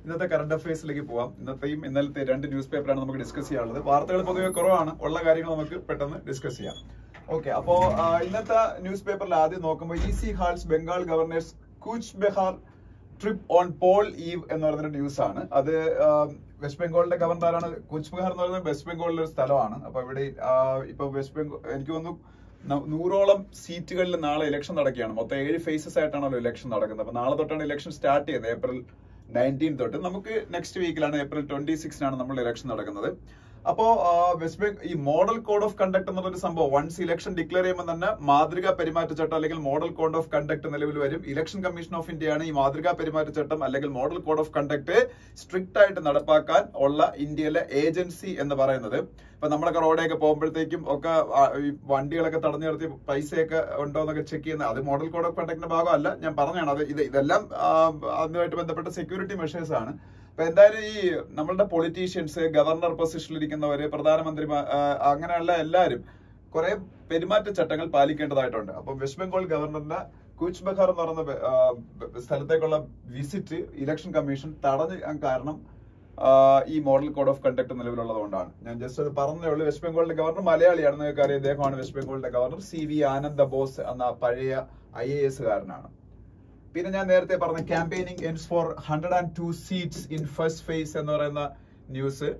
ഇന്നത്തെ കറണ്ട് അഫയേഴ്സിലേക്ക് പോവാം ഇന്നത്തെയും ഇന്നലത്തെ രണ്ട് ന്യൂസ് പേപ്പറാണ് നമുക്ക് ഡിസ്കസ് ചെയ്യാനുള്ളത് വാർത്തകൾ പൊതുവെ കുറവാണ് ഉള്ള കാര്യങ്ങൾ നമുക്ക് പെട്ടെന്ന് ഡിസ്കസ് ചെയ്യാം ഓക്കെ അപ്പോ ആ, ഇന്നത്തെ ന്യൂസ് പേപ്പറിൽ ആദ്യം നോക്കുമ്പോൾ E C halts Bengal governors Cooch Behar trip on poll eve എന്ന് പറയുന്ന ന്യൂസ് ആണ് അത് ആ, വെസ്റ്റ് ബംഗാളിന്റെ ഗവർണറാണ് കൂച്ച് ബെഹാർ എന്ന് പറയുന്നത് വെസ്റ്റ് ബംഗാളിലെ ഒരു സ്ഥലമാണ് അപ്പൊ ഇവിടെ ആ, ഇപ്പൊ വെസ്റ്റ് ബംഗാൾ എനിക്ക് തോന്നുന്നു ന- നൂറോളം സീറ്റുകളിൽ നാളെ ഇലക്ഷൻ നടക്കുകയാണ് മൊത്തം ഏഴ് ഫേസസ് ആയിട്ടാണല്ലോ ഇലക്ഷൻ നടക്കുന്നത് അപ്പൊ നാളെ തൊട്ടാണ് ഇലക്ഷൻ സ്റ്റാർട്ട് ചെയ്യുന്നത് ഏപ്രിൽ നയൻറ്റീൻ തൊട്ട് നമുക്ക് നെക്സ്റ്റ് വീക്കിലാണ് ഏപ്രിൽ ട്വന്റി സിക്സിനാണ് നമ്മൾ ഇലക്ഷൻ നടക്കുന്നത് അപ്പോ ആ, വെസ്റ്റ് ബംഗാൾ ഈ മോഡൽ കോഡ് ഓഫ് കണ്ടക്ട് എന്നുള്ളൊരു സംഭവം വൺസ് ഇലക്ഷൻ ഡിക്ലെയർ ചെയ്യുമ്പോൾ തന്നെ മാതൃകാ പെരുമാറ്റച്ചട്ടം അല്ലെങ്കിൽ മോഡൽ കോഡ് ഓഫ് കണ്ടക്ട് നിലവിൽ വരും ഇലക്ഷൻ കമ്മീഷൻ ഓഫ് ഇന്ത്യയാണ് ഈ മാതൃകാ പെരുമാറ്റച്ചട്ടം അല്ലെങ്കിൽ model code of conduct strict ആയിട്ട് നടപ്പാക്കാൻ ഉള്ള ഇന്ത്യയിലെ ഏജൻസി എന്ന് പറയുന്നത് ഇപ്പൊ നമ്മളൊക്കെ റോഡൊക്കെ പോകുമ്പോഴത്തേക്കും ഒക്കെ ആ, ഈ വണ്ടികളൊക്കെ തടഞ്ഞു നിർത്തി പൈസയൊക്കെ ഉണ്ടോ എന്നൊക്കെ ചെക്ക് ചെയ്യുന്ന അത് മോഡൽ കോഡ് ഓഫ് കണ്ടക്ടിന്റെ ഭാഗമല്ല ഞാൻ പറഞ്ഞാണ് അത് ഇത് ഇതെല്ലാം ആ, അതുമായിട്ട് ബന്ധപ്പെട്ട സെക്യൂരിറ്റി മെഷേഴ്സ് ആണ് അപ്പൊ എന്തായാലും ഈ നമ്മളുടെ പൊളിറ്റീഷ്യൻസ് ഗവർണർ പൊസിഷനിൽ ഇരിക്കുന്നവര് പ്രധാനമന്ത്രി അങ്ങനെയുള്ള എല്ലാവരും കുറെ പെരുമാറ്റച്ചട്ടങ്ങൾ പാലിക്കേണ്ടതായിട്ടുണ്ട് അപ്പം വെസ്റ്റ് ബംഗാൾ ഗവർണറിന്റെ കൂച്ച് ബെഹാർ എന്ന് പറയുന്ന ബെ- ആ, ബെ- സ്ഥലത്തേക്കുള്ള വിസിറ്റ് ഇലക്ഷൻ കമ്മീഷൻ തടഞ്ഞു കാരണം ആ, ഈ മോഡൽ കോഡ് ഓഫ് കണ്ടക്ട് നിലവിലുള്ളതുകൊണ്ടാണ് ഞാൻ ജസ്റ്റ് അത് പറഞ്ഞേ ഉള്ളൂ വെസ്റ്റ് ബംഗാളിന്റെ ഗവർണർ മലയാളിയാണ് നിങ്ങൾക്ക് അറിയാം ഇദ്ദേഹമാണ് വെസ്റ്റ് ബംഗാളിന്റെ governor C V Ananda Bose എന്ന പഴയ ഐ എ എസ് കാരനാണ് പിന്നെ ഞാൻ നേരത്തെ പറഞ്ഞ campaigning ends for hundred and two seats in first phase എന്ന് പറയുന്ന ന്യൂസ്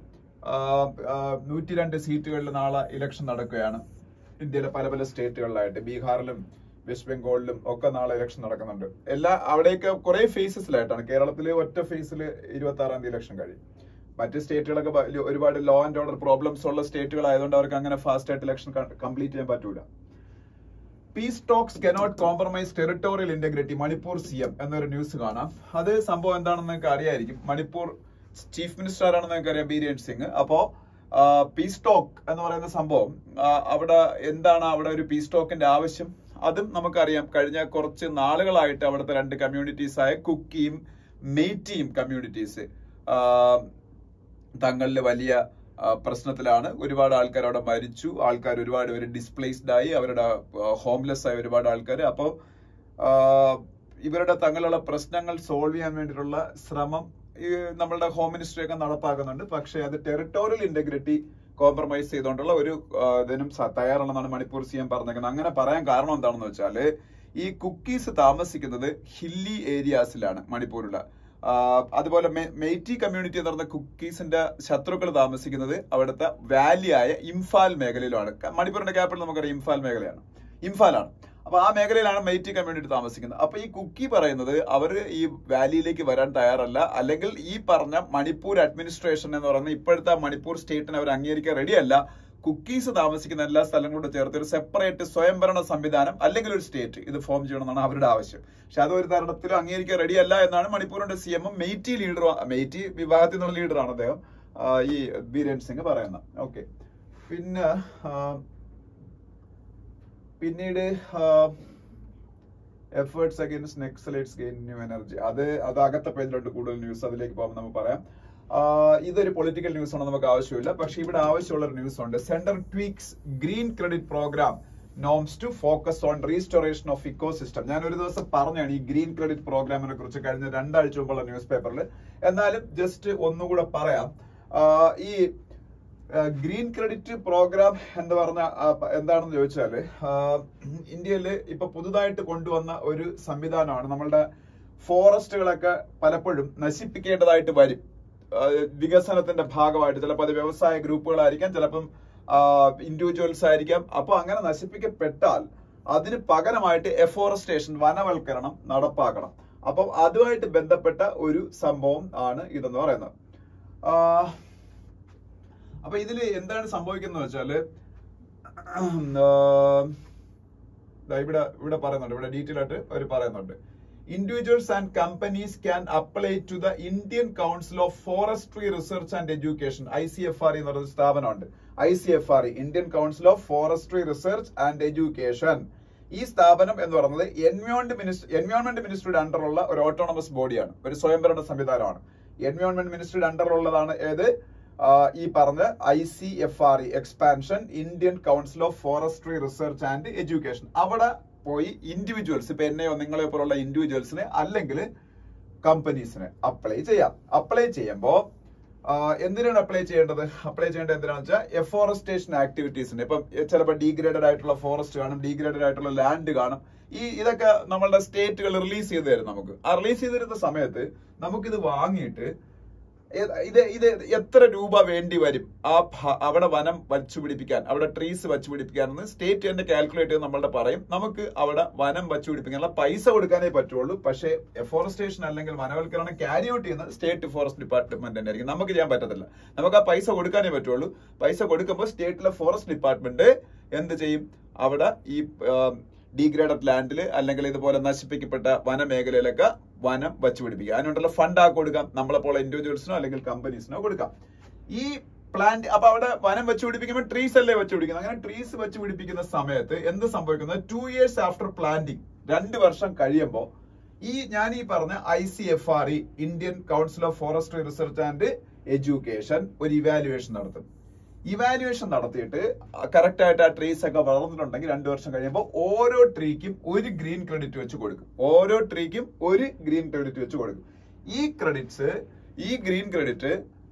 നൂറ്റി രണ്ട് സീറ്റുകളിൽ നാളെ ഇലക്ഷൻ നടക്കുകയാണ് ഇന്ത്യയിലെ പല പല സ്റ്റേറ്റുകളിലായിട്ട് ബീഹാറിലും വെസ്റ്റ് ബംഗാളിലും ഒക്കെ നാളെ ഇലക്ഷൻ നടക്കുന്നുണ്ട് എല്ലാ അവിടെയൊക്കെ കുറെ ഫേസസിലായിട്ടാണ് കേരളത്തിൽ ഒറ്റ ഫേസിൽ ഇരുപത്തി ആറാം തീയതി ഇലക്ഷൻ കഴിയും മറ്റ് സ്റ്റേറ്റുകളൊക്കെ വലിയ- ഒരുപാട് ലോ ആൻഡ് ഓർഡർ പ്രോബ്ലംസ് ഉള്ള സ്റ്റേറ്റുകൾ ആയതുകൊണ്ട് അവർക്ക് അങ്ങനെ ഫാസ്റ്റ് ആയിട്ട് ഇലക്ഷൻ കംപ്ലീറ്റ് ചെയ്യാൻ പറ്റൂല peace talks cannot compromise territorial integrity Manipur C M എന്നൊരു ന്യൂസ് കാണാം അത് സംഭവം എന്താണെന്ന് നിങ്ങൾക്ക് അറിയായിരിക്കും മണിപ്പൂർ ചീഫ് മിനിസ്റ്റർ ആരാണെന്ന് നിങ്ങൾക്ക് അറിയാം ബീരേൻ സിംഗ് അപ്പോ പീസ് ടോക്ക് എന്ന് പറയുന്ന സംഭവം ആ, അവിടെ എന്താണ് അവിടെ ഒരു പീസ് ടോക്കിന്റെ ആവശ്യം അതും നമുക്കറിയാം കഴിഞ്ഞ കുറച്ച് നാളുകളായിട്ട് അവിടുത്തെ രണ്ട് കമ്മ്യൂണിറ്റീസ് ആയ കുക്കിയും മെയ്റ്റിയും കമ്മ്യൂണിറ്റീസ് തങ്ങളിൽ വലിയ ആ, പ്രശ്നത്തിലാണ് ഒരുപാട് ആൾക്കാർ അവിടെ മരിച്ചു ആൾക്കാർ ഒരുപാട് പേര് ഡിസ്പ്ലേസ്ഡ് ആയി അവരുടെ ഹോംലെസ് ആയ ഒരുപാട് ആൾക്കാർ അപ്പോൾ ഇവരുടെ തങ്ങളുള്ള പ്രശ്നങ്ങൾ സോൾവ് ചെയ്യാൻ വേണ്ടിയിട്ടുള്ള ശ്രമം ഈ നമ്മളുടെ ഹോം മിനിസ്ട്രി ഒക്കെ നടപ്പാക്കുന്നുണ്ട് പക്ഷേ അത് ടെറിട്ടോറിയൽ ഇന്റഗ്രിറ്റി കോംപ്രമൈസ് ചെയ്തുകൊണ്ടുള്ള ഒരു ആ, ഇതിനും സ- തയ്യാറാണെന്നാണ് മണിപ്പൂർ സി എം പറഞ്ഞേക്കുന്നത് അങ്ങനെ പറയാൻ കാരണം എന്താണെന്ന് വെച്ചാല് ഈ കുക്കീസ് താമസിക്കുന്നത് ഹില്ലി ഏരിയാസിലാണ് മണിപ്പൂരിലെ ആ, അതുപോലെ മെ- മെയ്റ്റി കമ്മ്യൂണിറ്റി എന്ന് പറയുന്ന കുക്കീസിന്റെ ശത്രുക്കൾ താമസിക്കുന്നത് അവിടുത്തെ വാലിയായ ഇംഫാൽ മേഖലയിലാണ് ക- മണിപ്പൂരിന്റെ ക്യാപിറ്റൽ നമുക്കറിയാം ഇംഫാൽ മേഖലയാണ് ഇംഫാലാണ് അപ്പൊ ആ മേഖലയിലാണ് മെയ്റ്റി കമ്മ്യൂണിറ്റി താമസിക്കുന്നത് അപ്പൊ ഈ കുക്കി പറയുന്നത് അവർ ഈ വാലിയിലേക്ക് വരാൻ തയ്യാറല്ല അല്ലെങ്കിൽ ഈ പറഞ്ഞ മണിപ്പൂർ അഡ്മിനിസ്ട്രേഷൻ എന്ന് പറയുന്ന ഇപ്പോഴത്തെ മണിപ്പൂർ സ്റ്റേറ്റിനെ അവർ അംഗീകരിക്കാൻ റെഡിയല്ല കുക്കീസ് താമസിക്കുന്ന എല്ലാ സ്ഥലങ്ങളോട് ചേർത്ത് ഒരു സെപ്പറേറ്റ് സ്വയംഭരണ സംവിധാനം അല്ലെങ്കിൽ ഒരു സ്റ്റേറ്റ് ഇത് ഫോം ചെയ്യണമെന്നാണ് അവരുടെ ആവശ്യം പക്ഷെ അത് ഒരു തരണത്തിലും അംഗീകരിക്കാൻ റെഡിയല്ല എന്നാണ് മണിപ്പൂരിന്റെ സി എമ്മും മെയ്റ്റി ലീഡർ മെയ്റ്റി വിഭാഗത്തിൽ നിന്നുള്ള ലീഡറാണ് അദ്ദേഹം ആ, ഈ ബീരേൻ സിംഗ് പറയുന്നത് ഓക്കെ പിന്നെ ആ, പിന്നീട് efforts against naxalites gain new energy അത് അത് അകത്തെ പേജിലുണ്ട് കൂടുതൽ ന്യൂസ് അതിലേക്ക് പോകുമ്പോൾ നമുക്ക് പറയാം ആ, ഇതൊരു പൊളിറ്റിക്കൽ ന്യൂസ് ആണ് നമുക്ക് ആവശ്യമില്ല പക്ഷെ ഇവിടെ ആവശ്യമുള്ള ഒരു ന്യൂസ് ഉണ്ട് centre tweaks green credit programme norms to focus on restoration of ecosystem ഞാൻ ഒരു ദിവസം പറഞ്ഞാണ് ഈ ഗ്രീൻ ക്രെഡിറ്റ് പ്രോഗ്രാമിനെ കുറിച്ച് കഴിഞ്ഞ രണ്ടാഴ്ച മുമ്പുള്ള ന്യൂസ് പേപ്പറിൽ എന്നാലും ജസ്റ്റ് ഒന്നുകൂടെ പറയാം ആ, ഈ ഗ്രീൻ ക്രെഡിറ്റ് പ്രോഗ്രാം എന്ന് പറഞ്ഞ ആ, പ- എന്താണെന്ന് ചോദിച്ചാല് ഇന്ത്യയിൽ ഇപ്പൊ പുതുതായിട്ട് കൊണ്ടുവന്ന ഒരു സംവിധാനമാണ് നമ്മളുടെ ഫോറസ്റ്റുകളൊക്കെ പലപ്പോഴും നശിപ്പിക്കേണ്ടതായിട്ട് വരും ആ, വികസനത്തിന്റെ ഭാഗമായിട്ട് ചിലപ്പോൾ അത് വ്യവസായ ഗ്രൂപ്പുകളായിരിക്കാം ചിലപ്പം ഇൻഡിവിജ്വൽസ് ആയിരിക്കാം അപ്പൊ അങ്ങനെ നശിപ്പിക്കപ്പെട്ടാൽ അതിന് പകരമായിട്ട് എഫോറസ്റ്റേഷൻ വനവൽക്കരണം നടപ്പാക്കണം അപ്പം അതുമായിട്ട് ബന്ധപ്പെട്ട ഒരു സംഭവം ആണ് ഇതെന്ന് പറയുന്നത് ആ, അപ്പൊ ഇതിൽ എന്താണ് സംഭവിക്കുന്നത് വെച്ചാല് ആ, ദാ ഇവിടെ ഇവിടെ പറയുന്നുണ്ട് ഇവിടെ ഡീറ്റെയിൽ ആയിട്ട് അവർ പറയുന്നുണ്ട് individuals and companies can apply to the Indian Council of Forestry Research and Education I C F R എന്ന് പറയുന്ന സ്ഥാപനമുണ്ട് I C F R Indian Council of Forestry Research and Education ഈ സ്ഥാപനം എന്ന് പറയുന്നത് എൻവയോൺമെന്റ് മിനിസ്റ്റർ എൻവയോൺമെന്റ് മിനിസ്ട്രിയുടെ അണ്ടറുള്ള ഒരു ഓട്ടോണമസ് ബോഡിയാണ് ഒരു സ്വയംഭരണ സംവിധാനമാണ് എൻവയോൺമെന്റ് മിനിസ്ട്രിയുടെ അണ്ടറുള്ളതാണ് ഏത് ആ, ഈ പറഞ്ഞ I C F R E expansion Indian Council of Forestry Research and Education അവിടെ പോയി ഇൻഡിവിജ്വൽസ് ഇപ്പൊ എന്നെയോ നിങ്ങളെ പോലുള്ള ഇൻഡിവിജ്വൽസിനെ അല്ലെങ്കിൽ കമ്പനീസിന് അപ്ലൈ ചെയ്യാം അപ്ലൈ ചെയ്യുമ്പോൾ എന്തിനാണ് അപ്ലൈ ചെയ്യേണ്ടത് അപ്ലൈ ചെയ്യേണ്ടത് എന്തിനാണെന്ന് വെച്ചാൽ എഫോറസ്റ്റേഷൻ ആക്ടിവിറ്റീസിന് ഇപ്പം ചിലപ്പോൾ ഡീഗ്രേഡഡ് ആയിട്ടുള്ള ഫോറസ്റ്റ് കാണും ഡീഗ്രേഡഡ് ആയിട്ടുള്ള ലാൻഡ് കാണും ഈ ഇതൊക്കെ നമ്മളുടെ സ്റ്റേറ്റുകൾ റിലീസ് ചെയ്ത് തരും നമുക്ക് ആ റിലീസ് ചെയ്ത് തരുന്ന സമയത്ത് നമുക്കിത് വാങ്ങിയിട്ട് ഏ- ഇത് ഇത് എത്ര രൂപ വേണ്ടി വരും ആ ഭ- അവിടെ വനം വച്ചു പിടിപ്പിക്കാൻ അവിടെ ട്രീസ് വച്ചു പിടിപ്പിക്കാൻ എന്ന് സ്റ്റേറ്റ് തന്നെ കാൽക്കുലേറ്റ് ചെയ്ത് നമ്മളുടെ പറയും നമുക്ക് അവിടെ വനം വച്ചു പിടിപ്പിക്കാനുള്ള പൈസ കൊടുക്കാനേ പറ്റുള്ളൂ പക്ഷേ എഫോറസ്റ്റേഷൻ അല്ലെങ്കിൽ വനവൽക്കരണം ക്യാരി ഔട്ട് ചെയ്യുന്നത് സ്റ്റേറ്റ് ഫോറസ്റ്റ് ഡിപ്പാർട്ട്മെന്റ് തന്നെ ആയിരിക്കും നമുക്ക് ചെയ്യാൻ പറ്റത്തില്ല നമുക്ക് ആ പൈസ കൊടുക്കാനേ പറ്റുള്ളൂ പൈസ കൊടുക്കുമ്പോൾ സ്റ്റേറ്റിലെ ഫോറസ്റ്റ് ഡിപ്പാർട്ട്മെന്റ് എന്ത് ചെയ്യും അവിടെ ഈ ഡീഗ്രേഡഡ് ലാൻഡിൽ അല്ലെങ്കിൽ ഇതുപോലെ നശിപ്പിക്കപ്പെട്ട വനമേഖലയിലൊക്കെ വനം വച്ചു പിടിപ്പിക്കുക അതിനുള്ള ഫണ്ട് ആ കൊടുക്കാം നമ്മളെ പോലെ ഇൻഡിവിജ്വൽസിനോ അല്ലെങ്കിൽ കമ്പനീസിനോ കൊടുക്കാം ഈ പ്ലാന്റ് അപ്പൊ അവിടെ വനം വെച്ച് പിടിപ്പിക്കുമ്പോൾ ട്രീസ് അല്ലേ വെച്ച് പിടിക്കുന്നത് അങ്ങനെ ട്രീസ് വെച്ച് പിടിപ്പിക്കുന്ന സമയത്ത് എന്ത് സംഭവിക്കുന്നത് ടു ഇയേഴ്സ് ആഫ്റ്റർ പ്ലാന്റിംഗ് രണ്ട് വർഷം കഴിയുമ്പോൾ ഈ ഞാൻ ഈ പറഞ്ഞ I C F R E Indian Council of Forestry Research and Education ഒരു ഇവാലുവേഷൻ നടത്തും ഇവാലുവേഷൻ നടത്തിയിട്ട് കറക്റ്റ് ആയിട്ട് ആ ട്രീസ് ഒക്കെ വളർന്നിട്ടുണ്ടെങ്കിൽ രണ്ടു വർഷം കഴിയുമ്പോൾ ഓരോ ട്രീക്കും ഒരു ഗ്രീൻ ക്രെഡിറ്റ് വെച്ച് കൊടുക്കും ഓരോ ട്രീക്കും ഒരു ഗ്രീൻ ക്രെഡിറ്റ് വെച്ച് കൊടുക്കും ഈ ക്രെഡിറ്റ്സ് ഈ ഗ്രീൻ ക്രെഡിറ്റ്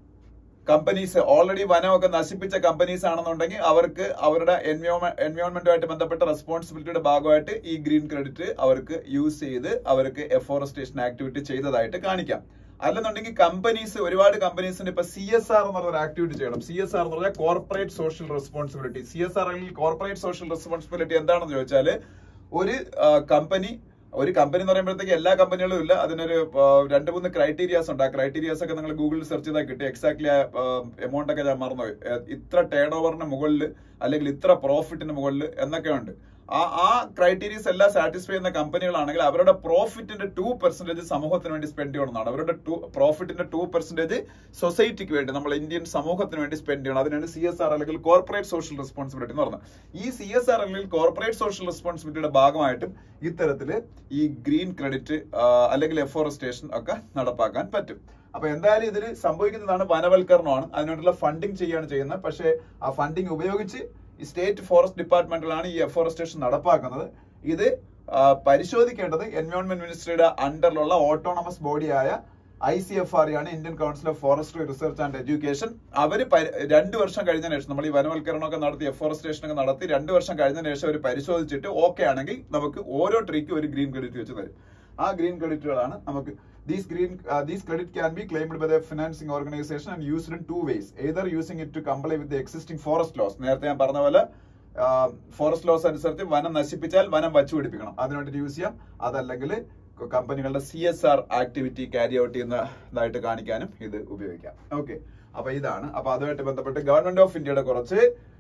കമ്പനീസ് ഓൾറെഡി വനമൊക്കെ നശിപ്പിച്ച കമ്പനീസ് ആണെന്നുണ്ടെങ്കിൽ അവർക്ക് അവരുടെ എൻവയോൺമെന്റുമായിട്ട് ബന്ധപ്പെട്ട റെസ്പോൺസിബിലിറ്റിയുടെ ഭാഗമായിട്ട് ഈ ഗ്രീൻ ക്രെഡിറ്റ് അവർക്ക് യൂസ് ചെയ്ത് അവർക്ക് എഫോറസ്റ്റേഷൻ ആക്ടിവിറ്റി ചെയ്തതായിട്ട് കാണിക്കാം അല്ലെന്നുണ്ടെങ്കിൽ കമ്പനീസ് ഒരുപാട് കമ്പനീസിന് ഇപ്പൊ സി എസ് ആർ എന്ന് പറഞ്ഞ ഒരു ആക്ടിവിറ്റി ചെയ്യണം സി എസ് ആർ എന്ന് പറഞ്ഞാൽ corporate social responsibility C S R അല്ലെങ്കിൽ കോർപ്പറേറ്റ് സോഷ്യൽ റെസ്പോൺസിബിലിറ്റി എന്താണെന്ന് ചോദിച്ചാൽ ഒരു കമ്പനി ഒരു കമ്പനി എന്ന് പറയുമ്പോഴത്തേക്ക് എല്ലാ കമ്പനികളും ഇല്ല അതിനൊരു ആ, രണ്ട് മൂന്ന് ക്രൈറ്റീരിയാസ് ഉണ്ട് ആ ക്രൈറ്റീരിയാസ് ഒക്കെ നിങ്ങൾ ഗൂഗിളിൽ സെർച്ച് ചെയ്താൽ കിട്ടി എക്സാക്ട്ലി ആ എമൗണ്ട് ഒക്കെ ഞാൻ മറന്നുപോയി ഏ, ഇത്ര ടേൺ ഓവറിന് മുകളിൽ അല്ലെങ്കിൽ ഇത്ര പ്രോഫിറ്റിന് മുകളിൽ എന്നൊക്കെ ഉണ്ട് ആ ആ ക്രൈറ്റീരിയസ് എല്ലാം സാറ്റിസ്ഫൈ ചെയ്യുന്ന കമ്പനികളാണെങ്കിൽ അവരുടെ പ്രോഫിറ്റിന്റെ ടു പെർസെന്റേജ് സമൂഹത്തിന് വേണ്ടി സ്പെൻഡ് ചെയ്യണമെന്നാണ് അവരുടെ ടു പ്രോഫിറ്റിന്റെ ടു പെർസെന്റേജ് സൊസൈറ്റിക്ക് വേണ്ടി നമ്മൾ ഇന്ത്യൻ സമൂഹത്തിന് വേണ്ടി സ്പെൻഡ് ചെയ്യണം അതിനാണ് സി എസ് ആർ അല്ലെങ്കിൽ കോർപ്പറേറ്റ് സോഷ്യൽ റെസ്പോൺസിബിലിറ്റി എന്ന് പറഞ്ഞത് ഈ സി എസ് ആർ അല്ലെങ്കിൽ കോർപ്പറേറ്റ് സോഷ്യൽ റെസ്പോൺസിബിലിറ്റിയുടെ ഭാഗമായിട്ടും ഇത്തരത്തില് ഈ ഗ്രീൻ ക്രെഡിറ്റ് അല്ലെങ്കിൽ എഫോറസ്റ്റേഷൻ ഒക്കെ നടപ്പാക്കാൻ പറ്റും അപ്പൊ എന്തായാലും ഇതിൽ സംഭവിക്കുന്നതാണ് വനവൽക്കരണമാണ് അതിനുള്ള ഫണ്ടിങ് ചെയ്യാണ് ചെയ്യുന്നത് പക്ഷേ ആ ഫണ്ടിങ് ഉപയോഗിച്ച് ഈ സ്റ്റേറ്റ് ഫോറസ്റ്റ് ഡിപ്പാർട്ട്മെന്റിലാണ് ഈ എഫോറസ്റ്റേഷൻ നടപ്പാക്കുന്നത് ഇത് ആ, പരിശോധിക്കേണ്ടത് എൻവയോൺമെന്റ് മിനിസ്ട്രിയുടെ അണ്ടറിലുള്ള ഓട്ടോണമസ് ബോഡിയായ ഐ സി എഫ് ആർ ആണ് Indian Council of Forestry Research and Education അവര് പരി- രണ്ട് വർഷം കഴിഞ്ഞതിന് ശേഷം നമ്മൾ ഈ വനവൽക്കരണമൊക്കെ നടത്തി എഫോറസ്റ്റേഷൻ ഒക്കെ നടത്തി രണ്ട് വർഷം കഴിഞ്ഞതിന് ശേഷം അവർ പരിശോധിച്ചിട്ട് ഓക്കെ ആണെങ്കിൽ നമുക്ക് ഓരോ ട്രീക്കും ഒരു ഗ്രീൻ ക്രെഡിറ്റ് വെച്ച് തരും ആ ഗ്രീൻ ക്രെഡിറ്റുകളാണ് നമുക്ക് these green these credit can be claimed by the financing organisation and used in two ways either using it to comply with existing forest laws നേരത്തെ ഞാൻ പറഞ്ഞ പോലെ ഫോറസ്റ്റ് ലോസ് അനുസരിച്ച് വനം നശിപ്പിച്ചാൽ വനം വച്ചു പിടിപ്പിക്കണം അതിനുവേണ്ടി യൂസ് ചെയ്യാം അതല്ലെങ്കിൽ കമ്പനികളുടെ C S R activity carry out ചെയ്യുന്നതായിട്ട് കാണിക്കാനും ഇത് ഉപയോഗിക്കാം ഓക്കെ അപ്പൊ ഇതാണ് അപ്പൊ അതുമായിട്ട് ബന്ധപ്പെട്ട് ഗവൺമെന്റ് ഓഫ് ഇന്ത്യയുടെ കുറച്ച്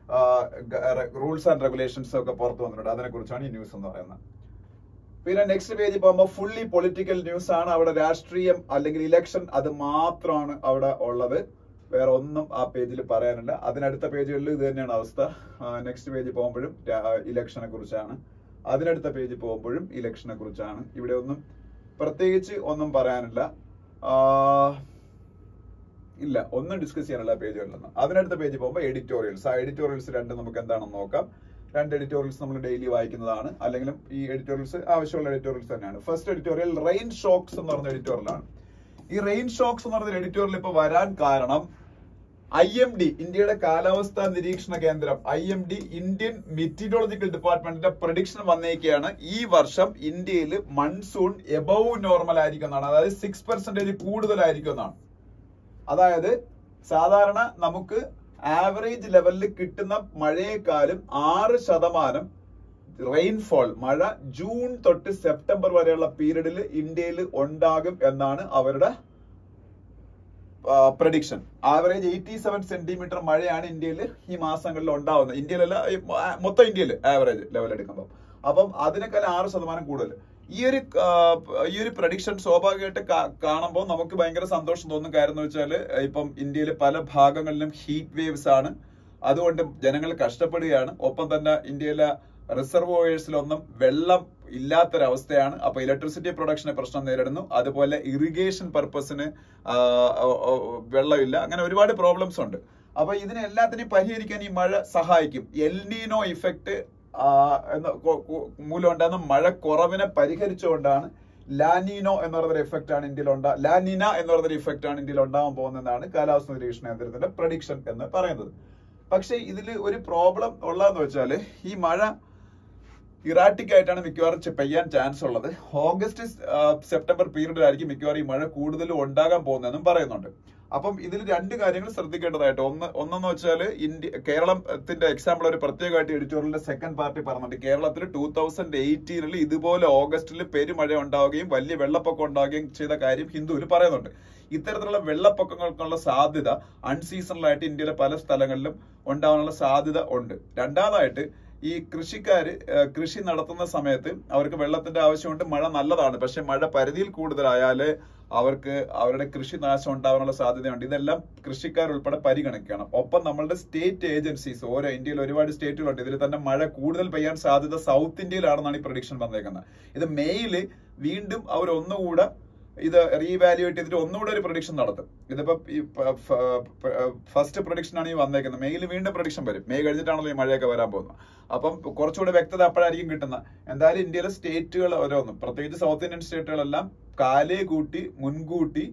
റൂൾസ് ആൻഡ് റെഗുലേഷൻസ് ഒക്കെ പുറത്തു വന്നിട്ടുണ്ട് അതിനെ കുറിച്ചാണ് ഈ ന്യൂസ് എന്ന് പറയുന്നത് പിന്നെ നെക്സ്റ്റ് പേജ് പോകുമ്പോൾ ഫുള്ളി പൊളിറ്റിക്കൽ ന്യൂസ് ആണ് അവിടെ രാഷ്ട്രീയം അല്ലെങ്കിൽ ഇലക്ഷൻ അത് മാത്രമാണ് അവിടെ ഉള്ളത് വേറെ ഒന്നും ആ പേജിൽ പറയാനില്ല അതിനടുത്ത പേജുകളിൽ ഇത് തന്നെയാണ് അവസ്ഥ നെക്സ്റ്റ് പേജ് പോകുമ്പോഴും ഇലക്ഷനെ കുറിച്ചാണ് അതിനടുത്ത പേജ് പോകുമ്പോഴും ഇലക്ഷനെ കുറിച്ചാണ് ഇവിടെ ഒന്നും പ്രത്യേകിച്ച് ഒന്നും പറയാനില്ല ആ, ഇല്ല ഒന്നും ഡിസ്കസ് ചെയ്യാനുള്ള പേജുകളിലൊന്നും അതിനടുത്ത പേജ് പോകുമ്പോൾ എഡിറ്റോറിയൽസ് ആ എഡിറ്റോറിയൽസ് രണ്ട് നമുക്ക് എന്താണെന്ന് നോക്കാം രണ്ട് എഡിറ്റോറിയൽസ് നമ്മൾ ഡെയിലി വായിക്കുന്നതാണ് അല്ലെങ്കിലും ഈ എഡിറ്റോറിയൽസ് ആവശ്യമുള്ള എഡിറ്റോറിയൽസ് തന്നെയാണ് ഫസ്റ്റ് എഡിറ്റോറിയൽ റെയിൻ ഷോക്സ് എന്ന് പറഞ്ഞ എഡിറ്റോറിയലാണ് ഈ റെയിൻ ഷോക്സ് എന്ന് പറഞ്ഞ എഡിറ്റോറിയൽ ഇപ്പൊ വരാൻ കാരണം ഐ എം ഡി ഇന്ത്യയുടെ കാലാവസ്ഥാ നിരീക്ഷണ കേന്ദ്രം I M D Indian meteorological ഡിപ്പാർട്ട്മെന്റിന്റെ പ്രഡിക്ഷൻ വന്നേക്കാണ് ഈ വർഷം ഇന്ത്യയിൽ മൺസൂൺ എബവ് നോർമൽ ആയിരിക്കും എന്നാണ് അതായത് സിക്സ് പെർസെന്റേജ് കൂടുതലായിരിക്കും എന്നാണ് അതായത് സാധാരണ നമുക്ക് ആവറേജ് ലെവലിൽ കിട്ടുന്ന മഴയെക്കാളും ആറ് ശതമാനം റെയിൻഫോൾ മഴ ജൂൺ തൊട്ട് സെപ്റ്റംബർ വരെയുള്ള പീരീഡിൽ ഇന്ത്യയിൽ ഉണ്ടാകും എന്നാണ് അവരുടെ prediction average eighty seven centimetre മഴയാണ് ഇന്ത്യയിൽ ഈ മാസങ്ങളിൽ ഉണ്ടാവുന്നത് ഇന്ത്യയിലല്ല ഈ മൊ- മൊത്തം ഇന്ത്യയിൽ ആവറേജ് ലെവൽ എടുക്കുമ്പോൾ അപ്പം അതിനേക്കാൾ ആറ് ശതമാനം കൂടുതൽ ഈ ഒരു ആ, ഈ ഒരു പ്രഡിക്ഷൻ സ്വാഭാവികമായിട്ട് കാണുമ്പോൾ നമുക്ക് ഭയങ്കര സന്തോഷം തോന്നും കാര്യം എന്ന് വെച്ചാൽ ഇപ്പം ഇന്ത്യയിലെ പല ഭാഗങ്ങളിലും ഹീറ്റ് വേവ്സ് ആണ് അതുകൊണ്ട് ജനങ്ങൾ കഷ്ടപ്പെടുകയാണ് ഒപ്പം തന്നെ ഇന്ത്യയിലെ റിസർവോയേഴ്സിലൊന്നും വെള്ളം ഇല്ലാത്തൊരവസ്ഥയാണ് അപ്പൊ ഇലക്ട്രിസിറ്റി പ്രൊഡക്ഷന് പ്രശ്നം നേരിടുന്നു അതുപോലെ ഇറിഗേഷൻ പർപ്പസിന് വെള്ളമില്ല അങ്ങനെ ഒരുപാട് പ്രോബ്ലംസ് ഉണ്ട് അപ്പൊ ഇതിനെ എല്ലാത്തിനെയും പരിഹരിക്കാൻ ഈ മഴ സഹായിക്കും എൽനീനോ ഇഫക്റ്റ് മൂലം ഉണ്ടാകുന്ന മഴ കുറവിനെ പരിഹരിച്ചുകൊണ്ടാണ് ലാനിനോ എന്ന് പറയുന്ന ഇഫക്റ്റ് ആണ് ഇന്ത്യയിൽ ഉണ്ടാ ലാനിന എന്ന് പറയുന്ന ഇഫക്റ്റ് ആണ് ഇന്ത്യയിൽ ഉണ്ടാവാൻ പോകുന്നതാണ് കാലാവസ്ഥ നിരീക്ഷണ കേന്ദ്രത്തിന്റെ പ്രഡിക്ഷൻ എന്ന് പറയുന്നത് പക്ഷേ ഇതിൽ ഒരു പ്രോബ്ലം ഉള്ളതെന്ന് വെച്ചാല് ഈ മഴ ഇറാറ്റിക് ആയിട്ടാണ് മിക്കവാറും ചെ- പെയ്യാൻ ചാൻസ് ഉള്ളത് ഓഗസ്റ്റ് ആ, സെപ്റ്റംബർ പീരീഡിലായിരിക്കും മിക്കവാറും ഈ മഴ കൂടുതലും ഉണ്ടാകാൻ പോകുന്നതെന്നും പറയുന്നുണ്ട് അപ്പം ഇതിൽ രണ്ട് കാര്യങ്ങൾ ശ്രദ്ധിക്കേണ്ടതായിട്ട് ഒന്ന് ഒന്നെന്ന് വെച്ചാൽ ഇന്ത്യ കേരളത്തിന്റെ എക്സാമ്പിൾ ഒരു പ്രത്യേകമായിട്ട് എഡിറ്റോറിയലിന്റെ സെക്കൻഡ് പാർട്ടി പറഞ്ഞിട്ടുണ്ട് കേരളത്തിൽ ടൂ തൗസൻഡ് എയ്റ്റീനിൽ ഇതുപോലെ ഓഗസ്റ്റിൽ പെരുമഴ ഉണ്ടാവുകയും വലിയ വെള്ളപ്പൊക്കം ഉണ്ടാവുകയും ചെയ്ത കാര്യം ഹിന്ദുവിൽ പറയുന്നുണ്ട് ഇത്തരത്തിലുള്ള വെള്ളപ്പൊക്കങ്ങൾക്കുള്ള സാധ്യത അൺസീസണലായിട്ട് ഇന്ത്യയിലെ പല സ്ഥലങ്ങളിലും ഉണ്ടാവാനുള്ള സാധ്യത ഉണ്ട് രണ്ടാമതായിട്ട് ഈ കൃഷിക്കാര് ഏഹ്, കൃഷി നടത്തുന്ന സമയത്ത് അവർക്ക് വെള്ളത്തിന്റെ ആവശ്യമുണ്ട് മഴ നല്ലതാണ് പക്ഷെ മഴ പരിധിയിൽ കൂടുതലായാല് അവർക്ക് അവരുടെ കൃഷി നാശം ഉണ്ടാവാനുള്ള സാധ്യതയുണ്ട് ഇതെല്ലാം കൃഷിക്കാർ ഉൾപ്പെടെ പരിഗണിക്കണം ഒപ്പം നമ്മളുടെ സ്റ്റേറ്റ് ഏജൻസീസ് ഓരോ ഇന്ത്യയിൽ ഒരുപാട് സ്റ്റേറ്റുകളുണ്ട് ഇതിൽ തന്നെ മഴ കൂടുതൽ പെയ്യാൻ സാധ്യത സൗത്ത് ഇന്ത്യയിലാണെന്നാണ് ഈ പ്രഡിക്ഷൻ വന്നേക്കുന്നത് ഇത് മെയില് വീണ്ടും അവർ ഒന്നുകൂടെ ഇത് റീവാലുവേറ്റ് ചെയ്തിട്ട് ഒന്നുകൂടെ ഒരു പ്രൊഡിക്ഷൻ നടത്തും ഇതിപ്പോ ഫസ്റ്റ് പ്രൊഡിക്ഷൻ ആണ് ഈ വന്നേക്കുന്നത് മെയിൽ വീണ്ടും പ്രൊഡിക്ഷൻ വരും മെയ് കഴിഞ്ഞിട്ടാണല്ലോ ഈ മഴയൊക്കെ വരാൻ പോകുന്നത് അപ്പം കുറച്ചുകൂടെ വ്യക്തത അപ്പോഴായിരിക്കും കിട്ടുന്നത് എന്തായാലും ഇന്ത്യയിലെ സ്റ്റേറ്റുകൾ ഓരോന്നും പ്രത്യേകിച്ച് സൗത്ത് ഇന്ത്യൻ സ്റ്റേറ്റുകളെല്ലാം കാലേ കൂട്ടി മുൻകൂട്ടി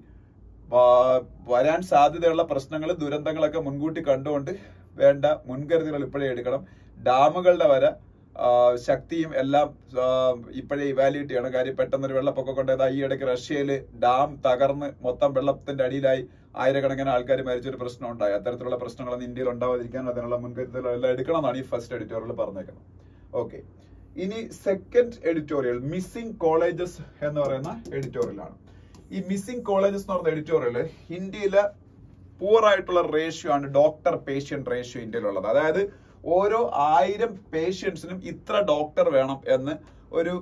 വ- വരാൻ സാധ്യതയുള്ള പ്രശ്നങ്ങൾ ദുരന്തങ്ങളൊക്കെ മുൻകൂട്ടി കണ്ടുകൊണ്ട് വേണ്ട മുൻകരുതലുകൾ ഇപ്പോഴേ എടുക്കണം ഡാമുകളുടെ വര ആ, ശക്തിയും എല്ലാം ആ, ഇപ്പോഴേ ഇവാലുവേറ്റ് ചെയ്യണം കാര്യം പെട്ടെന്നൊരു വെള്ളപ്പൊക്കം കൊണ്ട് ഈ ഇടയ്ക്ക് റഷ്യയില് ഡാം തകർന്ന് മൊത്തം വെള്ളത്തിന്റെ അടിയിലായി ആയിരക്കണക്കിന് ആൾക്കാർ മരിച്ചൊരു പ്രശ്നം ഉണ്ടായി അത്തരത്തിലുള്ള പ്രശ്നങ്ങളൊന്നും ഇന്ത്യയിൽ ഉണ്ടാവാതിരിക്കാൻ അതിനുള്ള മുൻകരുതലുകളെല്ലാം എടുക്കണം എന്നാണ് ഈ ഫസ്റ്റ് എഡിറ്റോറിയൽ പറഞ്ഞേക്കുന്നത് ഓക്കെ ഇനി സെക്കൻഡ് എഡിറ്റോറിയൽ മിസ്സിംഗ് കോളേജസ് എന്ന് പറയുന്ന എഡിറ്റോറിയലാണ് ഈ മിസ്സിംഗ് കോളേജസ് എന്ന് പറയുന്ന എഡിറ്റോറിയൽ ഇന്ത്യയിലെ പൂർ ആയിട്ടുള്ള റേഷ്യോ ആണ് ഡോക്ടർ പേഷ്യന്റ് റേഷ്യോ ഇന്ത്യയിലുള്ളത് അതായത് ഓരോ ആയിരം പേഷ്യൻസിനും ഇത്ര ഡോക്ടർ വേണം എന്ന് ഒരു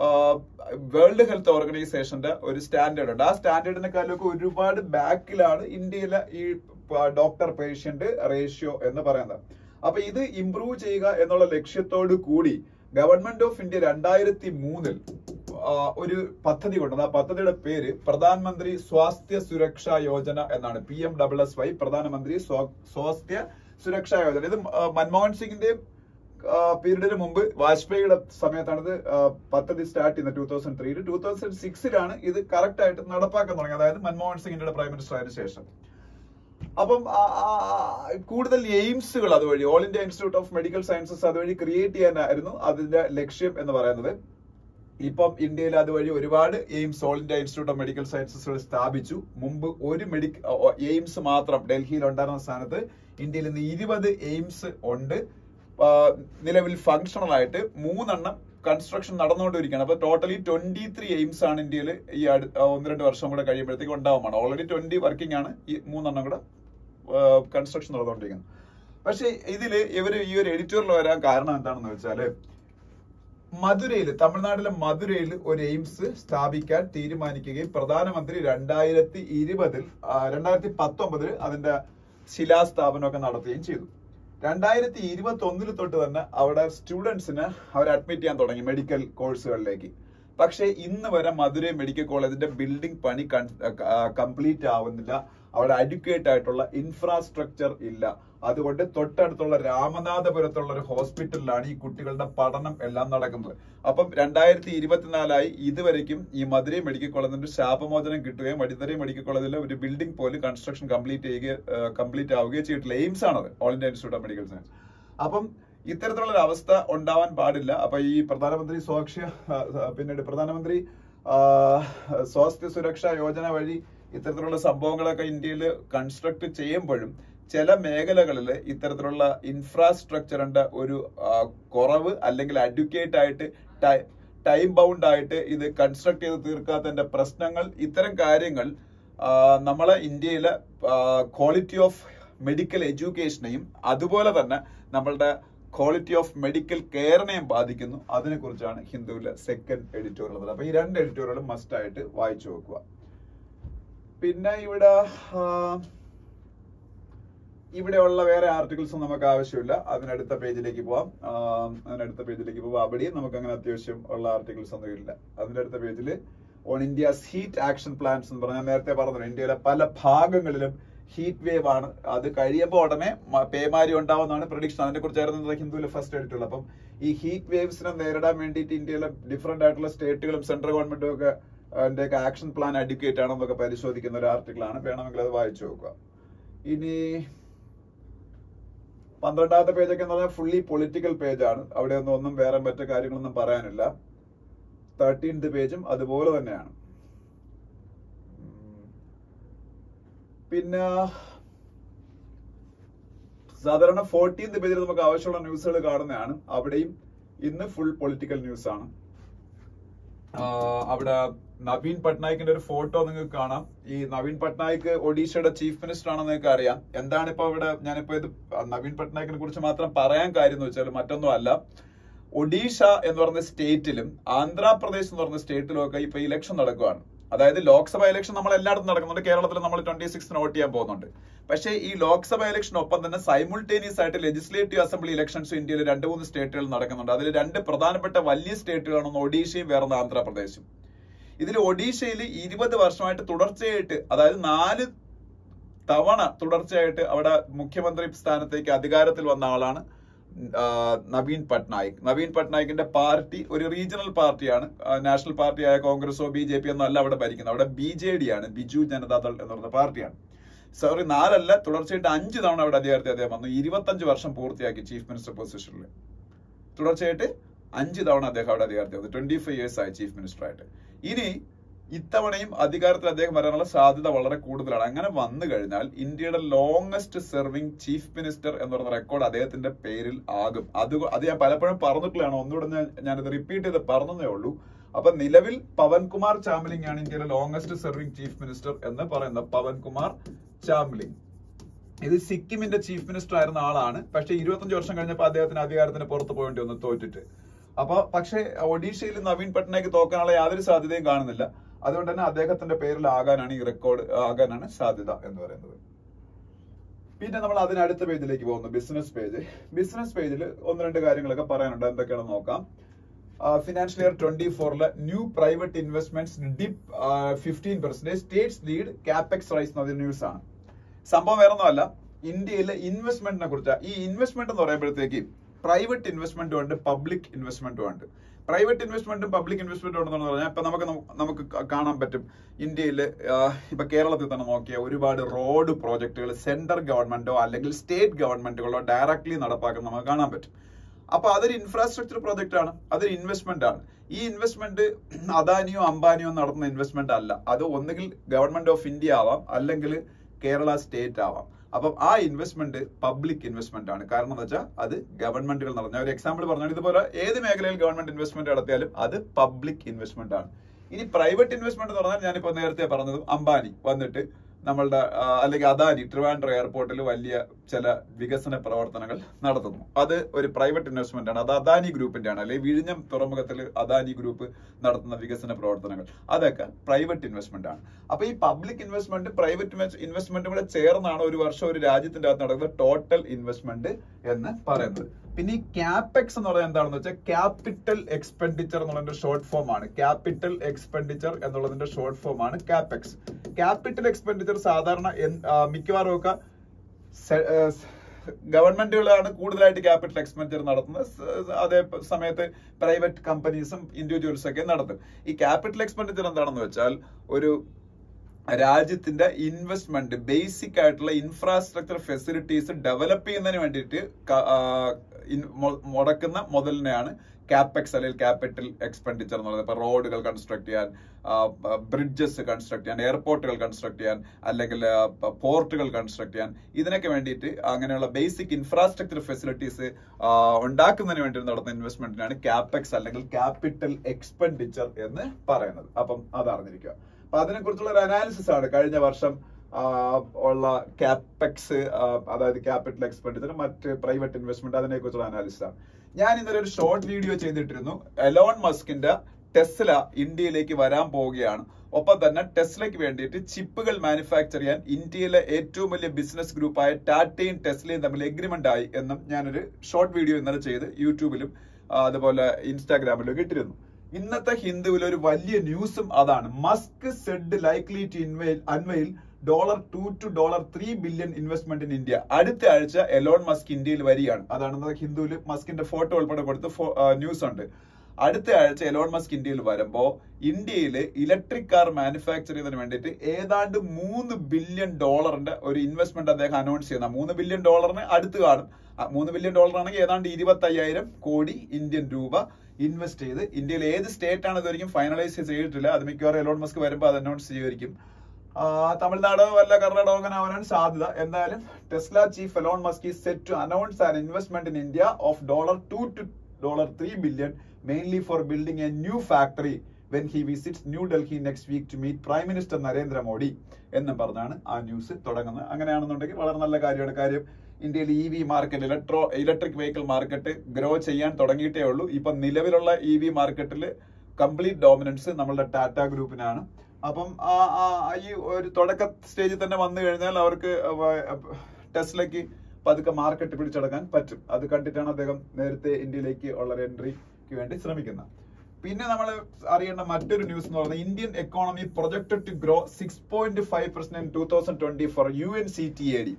വേൾഡ് ഹെൽത്ത് ഓർഗനൈസേഷന്റെ ഒരു സ്റ്റാൻഡേർഡ് ഉണ്ട് ആ സ്റ്റാൻഡേർഡിനെക്കാളൊക്കെ ഒരുപാട് ബാക്കിലാണ് ഇന്ത്യയിലെ ഈ ഡോക്ടർ പേഷ്യന്റ് റേഷ്യോ എന്ന് പറയുന്നത് അപ്പൊ ഇത് ഇംപ്രൂവ് ചെയ്യുക എന്നുള്ള ലക്ഷ്യത്തോടു കൂടി ഗവൺമെന്റ് ഓഫ് ഇന്ത്യ രണ്ടായിരത്തി മൂന്നിൽ ഒരു പദ്ധതി കൊണ്ടത് ആ പദ്ധതിയുടെ പേര് പ്രധാനമന്ത്രി സ്വാസ്ഥ്യ സുരക്ഷാ യോജന എന്നാണ് P M double S Y Pradhan Mantri സ്വാ- സ്വാസ്ഥ്യ സുരക്ഷാ യോജന ഇത് ആ, മൻമോഹൻ സിംഗിന്റെ പീരീഡിന് മുമ്പ് വാജ്പേയിയുടെ സമയത്താണ് ഇത് ആ, പദ്ധതി സ്റ്റാർട്ട് ചെയ്യുന്നത് ടൂ തൗസൻഡ് ത്രീയിൽ ടൂ തൗസൻഡ് സിക്സിലാണ് ഇത് കറക്റ്റ് ആയിട്ട് നടപ്പാക്കാൻ തുടങ്ങിയത് അതായത് മൻമോഹൻ സിംഗിന്റെ പ്രൈം മിനിസ്റ്റർ ആയതിനു ശേഷം അപ്പം ആ, ആ, ആ, കൂടുതൽ എയിംസുകൾ അതുവഴി all India institute of medical sciences അതുവഴി ക്രിയേറ്റ് ചെയ്യാനായിരുന്നു അതിന്റെ ലക്ഷ്യം എന്ന് പറയുന്നത് ഇപ്പം ഇന്ത്യയിൽ അതുവഴി ഒരുപാട് AIIMS all India institute of medical സയൻസസുകൾ സ്ഥാപിച്ചു മുമ്പ് ഒരു മെഡിക്കൽ എയിംസ് മാത്രം ഡൽഹിയിൽ ഉണ്ടായിരുന്ന സ്ഥാനത്ത് ഇന്ത്യയിൽ ഇന്ന് ഇരുപത് എയിംസ് ഉണ്ട് ആ, നിലവിൽ ഫങ്ഷണൽ ആയിട്ട് മൂന്നെണ്ണം കൺസ്ട്രക്ഷൻ നടന്നുകൊണ്ടിരിക്കുകയാണ് അപ്പൊ ടോട്ടലി ട്വന്റി ത്രീ എയിംസ് ആണ് ഇന്ത്യയിൽ ഈ അടു- ആ, ഒന്ന് രണ്ട് വർഷം കൂടെ കഴിയുമ്പോഴത്തേക്ക് ഉണ്ടാവുമാണ് ഓൾറെഡി ട്വന്റി വർക്കിംഗ് ആണ് ഈ മൂന്നെണ്ണം കൂടെ കൺസ്ട്രക്ഷൻ നടന്നുകൊണ്ടിരിക്കുന്നത് പക്ഷേ ഇതില് ഇവര് ഈ ഒരു എഡിറ്റോറിയൽ വരാൻ കാരണം എന്താണെന്ന് വെച്ചാല് മധുരയിൽ തമിഴ്നാട്ടിലെ മധുരയിൽ ഒരു എയിംസ് സ്ഥാപിക്കാൻ തീരുമാനിക്കുകയും പ്രധാനമന്ത്രി രണ്ടായിരത്തി ഇരുപതിൽ രണ്ടായിരത്തി പത്തൊമ്പതിൽ അതിന്റെ ശിലാസ്ഥാപനമൊക്കെ നടത്തുകയും ചെയ്തു രണ്ടായിരത്തി ഇരുപത്തി ഒന്നിൽ തൊട്ട് തന്നെ അവിടെ സ്റ്റുഡൻസിന് അവർ അഡ്മിറ്റ് ചെയ്യാൻ തുടങ്ങി മെഡിക്കൽ കോഴ്സുകളിലേക്ക് പക്ഷേ ഇന്ന് വരെ മധുരൈ മെഡിക്കൽ കോളേജിന്റെ ബിൽഡിംഗ് പണി കംപ്ലീറ്റ് ആവുന്നില്ല അവിടെ അഡ്യൂക്കേറ്റ് ആയിട്ടുള്ള ഇൻഫ്രാസ്ട്രക്ചർ ഇല്ല അതുകൊണ്ട് തൊട്ടടുത്തുള്ള രാമനാഥപുരത്തുള്ള ഒരു ഹോസ്പിറ്റലിലാണ് ഈ കുട്ടികളുടെ പഠനം എല്ലാം നടക്കുന്നത് അപ്പം രണ്ടായിരത്തി ഇരുപത്തിനാലായി ഇതുവരെയ്ക്കും ഈ മധുരൈ മെഡിക്കൽ കോളേജിന്റെ ശാപമോചനം കിട്ടുകയും മധുരൈ മെഡിക്കൽ കോളേജിലെ ഒരു ബിൽഡിംഗ് പോലും കൺസ്ട്രക്ഷൻ കംപ്ലീറ്റ് ചെയ്യുക കംപ്ലീറ്റ് ആവുകയും ചെയ്തിട്ടില്ല എയിംസ് ആണത് all India institute of medical science അപ്പം ഇത്തരത്തിലുള്ള ഒരു അവസ്ഥ ഉണ്ടാവാൻ പാടില്ല അപ്പൊ ഈ പ്രധാനമന്ത്രി സ്വാക്ഷ്യ ആ, ആ, പിന്നീട് പ്രധാനമന്ത്രി ആ, സ്വാസ്ഥ്യ സുരക്ഷാ യോജന വഴി ഇത്തരത്തിലുള്ള സംഭവങ്ങളൊക്കെ ഇന്ത്യയിൽ കൺസ്ട്രക്ട് ചെയ്യുമ്പോഴും ചില മേഖലകളിൽ ഇത്തരത്തിലുള്ള ഇൻഫ്രാസ്ട്രക്ചറിന്റെ ഒരു ആ, കുറവ് അല്ലെങ്കിൽ അഡ്യൂക്കേറ്റ് ആയിട്ട് ടൈ- ടൈം ബൗണ്ട് ആയിട്ട് ഇത് കൺസ്ട്രക്ട് ചെയ്ത് തീർക്കാത്തതിന്റെ പ്രശ്നങ്ങൾ ഇത്തരം കാര്യങ്ങൾ ആ, നമ്മളെ ഇന്ത്യയിലെ ക്വാളിറ്റി ഓഫ് മെഡിക്കൽ എഡ്യൂക്കേഷനെയും അതുപോലെ തന്നെ നമ്മളുടെ ക്വാളിറ്റി ഓഫ് മെഡിക്കൽ കെയറിനെയും ബാധിക്കുന്നു അതിനെക്കുറിച്ചാണ് ഹിന്ദുവിലെ സെക്കൻഡ് എഡിറ്റോറിയൽ ഉള്ളത് അപ്പൊ ഈ രണ്ട് എഡിറ്റോറിയലും മസ്റ്റ് ആയിട്ട് വായിച്ചു നോക്കുക പിന്നെ ഇവിടെ ആ, ഇവിടെയുള്ള വേറെ ആർട്ടിക്കിൾസ് നമുക്ക് ആവശ്യമില്ല അതിനടുത്ത പേജിലേക്ക് പോവാം ആ, അതിനടുത്ത പേജിലേക്ക് പോവാം അവിടെയും നമുക്ക് അങ്ങനെ അത്യാവശ്യം ഉള്ള ആർട്ടിക്കിൾസ് ഒന്നും ഇല്ല അതിന്റെ അടുത്ത പേജിൽ on India's heat action plans എന്ന് പറഞ്ഞാൽ നേരത്തെ പറഞ്ഞു ഇന്ത്യയിലെ പല ഭാഗങ്ങളിലും ഹീറ്റ് വേവ് ആണ് അത് കഴിയുമ്പോൾ ഉടനെ മ- പേമാരി ഉണ്ടാവുന്നതാണ് പ്രഡിക്ഷൻ അതിനെ കുറിച്ചായിരുന്നു ഹിന്ദുവിലെ ഫസ്റ്റ് എഡിറ്റുള്ളത് അപ്പം ഈ ഹീറ്റ് വേവ്സിനെ നേരിടാൻ വേണ്ടിയിട്ട് ഇന്ത്യയിലെ ഡിഫറെന്റ് ആയിട്ടുള്ള സ്റ്റേറ്റുകളും സെൻട്രൽ ഗവൺമെന്റും ഒക്കെ അതിന്റെയൊക്കെ ആക്ഷൻ പ്ലാൻ അഡ്യൂക്കേറ്റ് ആണോ എന്നൊക്കെ പരിശോധിക്കുന്ന ഒരു ആർട്ടിക്കിളാണ് വേണമെങ്കിൽ അത് വായിച്ചു നോക്കുക ഇനി പന്ത്രണ്ടാമത്തെ പേജൊക്കെ എന്ന് പറഞ്ഞാൽ ഫുള്ളി പൊളിറ്റിക്കൽ പേജാണ് അവിടെ ഒന്നും ഒന്നും വേറെ മറ്റു കാര്യങ്ങളൊന്നും പറയാനില്ല തേർട്ടീൻത് പേജും അതുപോലെ തന്നെയാണ് ഉം. പിന്നെ സാധാരണ ഫോർട്ടീൻത് പേജിൽ നമുക്ക് ആവശ്യമുള്ള ന്യൂസുകൾ കാണുന്നതാണ് അവിടെയും ഇന്ന് ഫുൾ പൊളിറ്റിക്കൽ ന്യൂസ് ആണ് ആഹ് അവിടെ നവീൻ പട്നായിക്കിന്റെ ഒരു ഫോട്ടോ നിങ്ങൾക്ക് കാണാം ഈ നവീൻ പട്നായിക് ഒഡീഷയുടെ ചീഫ് മിനിസ്റ്റർ ആണെന്ന് നിങ്ങൾക്ക് അറിയാം എന്താണ് ഇപ്പൊ ഇവിടെ ഞാനിപ്പോ ഇത് നവീൻ പട്നായിക്കിനെ കുറിച്ച് മാത്രം പറയാൻ കാര്യം എന്ന് വെച്ചാൽ മറ്റൊന്നും അല്ല ഒഡീഷ എന്ന് പറഞ്ഞ സ്റ്റേറ്റിലും ആന്ധ്രാപ്രദേശ് എന്ന് പറഞ്ഞ സ്റ്റേറ്റിലും ഒക്കെ ഇപ്പൊ ഇലക്ഷൻ നടക്കുകയാണ് അതായത് ലോക്സഭ ഇലക്ഷൻ നമ്മൾ എല്ലായിടത്തും നടക്കുന്നുണ്ട് കേരളത്തിൽ നമ്മൾ ട്വന്റി സിക്സിന് വോട്ട് ചെയ്യാൻ പോകുന്നുണ്ട് പക്ഷേ ഈ ലോക്സഭ ഇലക്ഷനൊപ്പം തന്നെ സൈമുൾട്ടേനിയസ് ആയിട്ട് ലെജിസ്ലേറ്റീവ് അസംബ്ലി ഇലക്ഷൻസ് ഇന്ത്യയിൽ രണ്ട് മൂന്ന് സ്റ്റേറ്റുകൾ നടക്കുന്നുണ്ട് അതിൽ രണ്ട് പ്രധാനപ്പെട്ട വലിയ സ്റ്റേറ്റുകളാണ് ഒന്ന് ഒഡീഷയും വേറൊന്ന് ആന്ധ്രാപ്രദേശും ഇതിൽ ഒഡീഷയിൽ ഇരുപത് വർഷമായിട്ട് തുടർച്ചയായിട്ട് അതായത് നാല് തവണ തുടർച്ചയായിട്ട് അവിടെ മുഖ്യമന്ത്രി സ്ഥാനത്തേക്ക് അധികാരത്തിൽ വന്ന ആളാണ് ആ, നവീൻ പട്നായിക് നവീൻ പട്നായിക്കിന്റെ പാർട്ടി ഒരു റീജിയണൽ പാർട്ടിയാണ് ആ, നാഷണൽ പാർട്ടിയായ കോൺഗ്രസോ ബി ജെ പി ഒന്നും അല്ല അവിടെ ഭരിക്കുന്നത് അവിടെ ബി ജെ ഡി ആണ് ബിജു ജനതാദൾ എന്ന് പറയുന്ന പാർട്ടിയാണ് സോറി നാലല്ല തുടർച്ചയായിട്ട് അഞ്ച് തവണ അവിടെ അധികാരത്തിൽ അദ്ദേഹം വന്നു ഇരുപത്തഞ്ച് വർഷം പൂർത്തിയാക്കി ചീഫ് മിനിസ്റ്റർ പൊസിഷനിൽ തുടർച്ചയായിട്ട് അഞ്ച് തവണ അദ്ദേഹം അവിടെ അധികാരത്തിൽ വന്നു ട്വന്റി ഫൈവ് ഇയേഴ്സ് ആയി ചീഫ് മിനിസ്റ്റർ ആയിട്ട് ഇനി ഇത്തവണയും അധികാരത്തിൽ അദ്ദേഹം വരാനുള്ള സാധ്യത വളരെ കൂടുതലാണ് അങ്ങനെ വന്നു കഴിഞ്ഞാൽ ഇന്ത്യയുടെ ലോങ്സ്റ്റ് സെർവിംഗ് ചീഫ് മിനിസ്റ്റർ എന്ന് പറയുന്ന റെക്കോർഡ് അദ്ദേഹത്തിന്റെ പേരിൽ ആകും അത് അത് ഞാൻ പലപ്പോഴും പറഞ്ഞിട്ടുള്ളതാണ് ഒന്നുകൂടെ ഞാൻ ഞാനിത് റിപ്പീറ്റ് ചെയ്ത് പറഞ്ഞതേ ഉള്ളൂ അപ്പൊ നിലവിൽ പവൻകുമാർ ചാമലിംഗ് ആണ് ഇന്ത്യയിലെ ലോങ്സ്റ്റ് സെർവിംഗ് ചീഫ് മിനിസ്റ്റർ എന്ന് പറയുന്നത് പവൻകുമാർ ചാമലിംഗ് ഇത് സിക്കിമിന്റെ ചീഫ് മിനിസ്റ്റർ ആയിരുന്ന ആളാണ് പക്ഷെ ഇരുപത്തഞ്ച് വർഷം കഴിഞ്ഞപ്പോൾ അദ്ദേഹത്തിന് അധികാരത്തിന് പുറത്ത് പോകേണ്ടി വന്നു തോറ്റിട്ട് അപ്പൊ പക്ഷേ ഒഡീഷയിൽ നവീൻ പട്നായിക്ക് തോക്കാനുള്ള യാതൊരു സാധ്യതയും കാണുന്നില്ല അതുകൊണ്ട് തന്നെ അദ്ദേഹത്തിന്റെ പേരിൽ ആകാനാണ് ഈ റെക്കോർഡ് ആകാനാണ് സാധ്യത എന്ന് പറയുന്നത് പിന്നെ നമ്മൾ അതിനടുത്ത പേജിലേക്ക് പോകുന്നു ബിസിനസ് പേജ് ബിസിനസ് പേജിൽ ഒന്ന് രണ്ട് കാര്യങ്ങളൊക്കെ പറയാനുണ്ട് എന്തൊക്കെയാണെന്ന് നോക്കാം ഫിനാൻഷ്യൽ ഇയർ ട്വന്റി ഫോറിലെ new private investments dip fifteen percentage states lead capex rise എന്ന ന്യൂസ് ആണ് സംഭവം വേറെ ഒന്നുമല്ല ഇന്ത്യയിലെ ഇൻവെസ്റ്റ്മെന്റിനെ കുറിച്ച് ഈ ഇൻവെസ്റ്റ്മെന്റ് എന്ന് പറയുമ്പോഴത്തേക്ക് പ്രൈവറ്റ് ഇൻവെസ്റ്റ്മെന്റും ഉണ്ട് പബ്ലിക് ഇൻവെസ്റ്റ്മെന്റും ഉണ്ട് പ്രൈവറ്റ് ഇൻവെസ്റ്റ്മെന്റും പബ്ലിക് ഇൻവെസ്റ്റ്മെന്റും ഉണ്ടെന്ന് പറഞ്ഞാൽ ഇപ്പൊ നമുക്ക് നം- നമുക്ക് ക- കാണാൻ പറ്റും ഇന്ത്യയിൽ ഇപ്പൊ കേരളത്തിൽ തന്നെ നോക്കിയ ഒരുപാട് റോഡ് പ്രോജക്റ്റുകൾ സെൻട്രൽ ഗവൺമെന്റോ അല്ലെങ്കിൽ സ്റ്റേറ്റ് ഗവൺമെന്റുകളോ ഡയറക്ട്ലി നടപ്പാക്കുന്നത് നമുക്ക് കാണാൻ പറ്റും അപ്പൊ അതൊരു ഇൻഫ്രാസ്ട്രക്ചർ പ്രോജക്റ്റ് ആണ് അതൊരു ഇൻവെസ്റ്റ്മെന്റ് ആണ് ഈ ഇൻവെസ്റ്റ്മെന്റ് അദാനിയോ അംബാനിയോ നടത്തുന്ന ഇൻവെസ്റ്റ്മെന്റ് അല്ല അത് ഒന്നുകിൽ ഗവൺമെന്റ് ഓഫ് ഇന്ത്യ ആവാം അല്ലെങ്കിൽ കേരള സ്റ്റേറ്റ് ആവാം അപ്പം ആ ഇൻവെസ്റ്റ്മെന്റ് പബ്ലിക് ഇൻവെസ്റ്റ്മെന്റ് ആണ് കാരണം എന്ന് വെച്ചാൽ അത് ഗവൺമെന്റുകൾ നടന്ന ഒരു എക്സാമ്പിൾ പറഞ്ഞാൽ ഇതുപോലെ ഏത് മേഖലയിൽ ഗവൺമെന്റ് ഇൻവെസ്റ്റ്മെന്റ് നടത്തിയാലും അത് പബ്ലിക് ഇൻവെസ്റ്റ്മെന്റ് ആണ് ഇനി പ്രൈവറ്റ് ഇൻവെസ്റ്റ്മെന്റ് എന്ന് പറഞ്ഞാൽ ഞാനിപ്പോ നേരത്തെ പറഞ്ഞതും അംബാനി വന്നിട്ട് നമ്മളുടെ ആ, അല്ലെങ്കിൽ അദാനി ട്രിവാൻഡ്രം എയർപോർട്ടിൽ വലിയ ചില വികസന പ്രവർത്തനങ്ങൾ നടത്തുന്നു അത് ഒരു പ്രൈവറ്റ് ഇൻവെസ്റ്റ്മെന്റ് ആണ് അത് അദാനി ഗ്രൂപ്പിന്റെ ആണ് അല്ലെങ്കിൽ വിഴിഞ്ഞം തുറമുഖത്തിൽ അദാനി ഗ്രൂപ്പ് നടത്തുന്ന വികസന പ്രവർത്തനങ്ങൾ അതൊക്കെ പ്രൈവറ്റ് ഇൻവെസ്റ്റ്മെന്റ് ആണ് അപ്പൊ ഈ പബ്ലിക് ഇൻവെസ്റ്റ്മെന്റ് പ്രൈവറ്റ് ഇൻവെസ്റ്റ്മെന്റും കൂടെ ചേർന്നാണ് ഒരു വർഷം ഒരു രാജ്യത്തിന്റെ അകത്ത് നടക്കുന്ന ടോട്ടൽ ഇൻവെസ്റ്റ്മെന്റ് എന്ന് പറയുന്നത് പിന്നെ ഈ ക്യാപെക്സ് എന്ന് പറയുന്നത് എന്താണെന്ന് വെച്ചാൽ ക്യാപിറ്റൽ എക്സ്പെൻഡിച്ചർ എന്നുള്ളതിന്റെ ഷോർട്ട് ഫോം ആണ് ക്യാപിറ്റൽ എക്സ്പെൻഡിച്ചർ എന്നുള്ളതിന്റെ ഷോർട്ട് ഫോം ആണ് ക്യാപെക്സ് ക്യാപിറ്റൽ എക്സ്പെൻഡിച്ചർ സാധാരണ എൻ- ആ, മിക്കവാറും ഒക്കെ സെ- ഏ, സ് ഗവൺമെന്റുകളാണ് കൂടുതലായിട്ട് ക്യാപിറ്റൽ എക്സ്പെൻഡിച്ചർ നടത്തുന്നത് സ് അതേ പ- സമയത്ത് പ്രൈവറ്റ് കമ്പനീസും ഇൻഡിവിജ്വൽസും ഒക്കെ നടത്തും ഈ ക്യാപിറ്റൽ എക്സ്പെൻഡിച്ചർ എന്താണെന്ന് വെച്ചാൽ ഒരു രാജ്യത്തിന്റെ ഇൻവെസ്റ്റ്മെന്റ് ബേസിക് ആയിട്ടുള്ള ഇൻഫ്രാസ്ട്രക്ചർ ഫെസിലിറ്റീസ് ഡെവലപ്പ് ചെയ്യുന്നതിന് വേണ്ടിയിട്ട് ക- ആ, ഇൻ- മൊ- മുടക്കുന്ന മുതലിനെയാണ് ക്യാപെക്സ് അല്ലെങ്കിൽ ക്യാപിറ്റൽ എക്സ്പെൻഡിച്ചർ എന്ന് പറയുന്നത് ഇപ്പൊ റോഡുകൾ കൺസ്ട്രക്ട് ചെയ്യാൻ ബ്രിഡ്ജസ് കൺസ്ട്രക്ട് ചെയ്യാൻ എയർപോർട്ടുകൾ കൺസ്ട്രക്ട് ചെയ്യാൻ അല്ലെങ്കിൽ പോർട്ടുകൾ കൺസ്ട്രക്ട് ചെയ്യാൻ ഇതിനൊക്കെ വേണ്ടിയിട്ട് അങ്ങനെയുള്ള ബേസിക് ഇൻഫ്രാസ്ട്രക്ചർ ഫെസിലിറ്റീസ് ഉണ്ടാക്കുന്നതിന് വേണ്ടി നടത്തുന്ന ഇൻവെസ്റ്റ്മെന്റിനാണ് ക്യാപെക്സ് അല്ലെങ്കിൽ ക്യാപിറ്റൽ എക്സ്പെൻഡിച്ചർ എന്ന് പറയുന്നത് അപ്പം അത് അറിഞ്ഞിരിക്കുക അപ്പൊ അതിനെ കുറിച്ചുള്ള ഒരു അനാലിസിസ് ആണ് കഴിഞ്ഞ വർഷം ആ, ഉള്ള ക്യാപെക്സ് അതായത് ക്യാപിറ്റൽ എക്സ്പെൻഡിച്ചർ മറ്റ് പ്രൈവറ്റ് ഇൻവെസ്റ്റ്മെന്റ് അതിനെ കുറിച്ചുള്ള അനാലിസിസ് ആണ് ഞാൻ ഇന്നലെ ഒരു ഷോർട്ട് വീഡിയോ ചെയ്തിട്ടിരുന്നു എലോൺ മസ്കിന്റെ ടെസ്ല ഇന്ത്യയിലേക്ക് വരാൻ പോവുകയാണ് ഒപ്പം തന്നെ ടെസ്ലയ്ക്ക് വേണ്ടിയിട്ട് ചിപ്പുകൾ മാനുഫാക്ചർ ചെയ്യാൻ ഇന്ത്യയിലെ ഏറ്റവും വലിയ ബിസിനസ് ഗ്രൂപ്പായ ടാറ്റയും ടെസ്ലയും തമ്മിൽ എഗ്രിമെന്റ് ആയി എന്നും ഞാനൊരു ഷോർട്ട് വീഡിയോ ഇന്നലെ ചെയ്ത് യൂട്യൂബിലും ആ, അതുപോലെ ഇൻസ്റ്റാഗ്രാമിലും ഒക്കെ ഇട്ടിരുന്നു ഇന്നത്തെ ഹിന്ദുവിൽ ഒരു വലിയ ന്യൂസും അതാണ് Musk said likely to unveil unveil dollar two two dollar three billion investment in India അടുത്ത ആഴ്ച എലോൺ മസ്ക് ഇന്ത്യയിൽ വരികയാണ് അതാണ് ഇന്നത്തെ ഹിന്ദുവിൽ മസ്കിന്റെ ഫോട്ടോ ഉൾപ്പെടെ കൊടുത്ത് ന്യൂസ് ഉണ്ട് അടുത്ത ആഴ്ച എലോൺ മസ്ക് ഇന്ത്യയിൽ വരുമ്പോ ഇന്ത്യയിൽ ഇലക്ട്രിക് കാർ മാനുഫാക്ചർ ചെയ്യുന്നതിന് വേണ്ടിയിട്ട് ഏതാണ്ട് മൂന്ന് ബില്യൺ ഡോളറിന്റെ ഒരു ഇൻവെസ്റ്റ്മെന്റ് അദ്ദേഹം അനൗൺസ് ചെയ്യുന്ന മൂന്ന് ബില്യൺ ഡോളറിന് അടുത്ത് കാണും ആ, മൂന്ന് ബില്യൺ ഡോളർ ആണെങ്കിൽ ഏതാണ്ട് ഇരുപത്തി അയ്യായിരം കോടി ഇന്ത്യൻ രൂപ ഇൻവെസ്റ്റ് ചെയ്ത് ഇന്ത്യയിൽ ഏത് സ്റ്റേറ്റ് ആണ് ഇതുവരെയും ഫൈനലൈസ് ചെയ്തിട്ടില്ല അത് മിക്കവാറും എലോൺ മസ്ക് വരുമ്പോൾ അത് അനൗൺസ് ചെയ്യുമായിരിക്കും ആ, തമിഴ്നാട് വല്ല കർണാടക അങ്ങനെ ആവാനാണ് സാധ്യത എന്തായാലും Tesla chief Elon Musk is set to announce an investment in India of dollar two two dollar three billion mainly for building a new factory when he visits New Delhi next week to meet Prime Minister Narendra Modi എന്നും പറഞ്ഞാണ് ആ news തുടങ്ങുന്നത് അങ്ങനെയാണെന്നുണ്ടെങ്കിൽ വളരെ നല്ല കാര്യമാണ് കാര്യം ഇന്ത്യയിൽ ഇ വി മാർക്കറ്റ് ഇലക്ട്രോ ഇലക്ട്രിക് വെഹിക്കിൾ മാർക്കറ്റ് ഗ്രോ ചെയ്യാൻ തുടങ്ങിയിട്ടേ ഉള്ളൂ ഇപ്പൊ നിലവിലുള്ള ഇ വി മാർക്കറ്റിൽ കംപ്ലീറ്റ് ഡോമിനൻസ് നമ്മളുടെ ടാറ്റ ഗ്രൂപ്പിനാണ് അപ്പം ആ ആ- ഈ ഒരു തുടക്ക സ്റ്റേജിൽ തന്നെ വന്നു കഴിഞ്ഞാൽ അവർക്ക് ടെസ്ലയ്ക്ക് പതുക്കെ മാർക്കറ്റ് പിടിച്ചടക്കാൻ പറ്റും അത് കണ്ടിട്ടാണ് അദ്ദേഹം നേരത്തെ ഇന്ത്യയിലേക്ക് ഉള്ള ഒരു എൻട്രിക്ക് വേണ്ടി ശ്രമിക്കുന്നത് പിന്നെ നമ്മൾ അറിയേണ്ട മറ്റൊരു ന്യൂസ് എന്ന് പറയുന്നത് Indian economy projected to grow six point five percent two thousand twenty four U N C T A D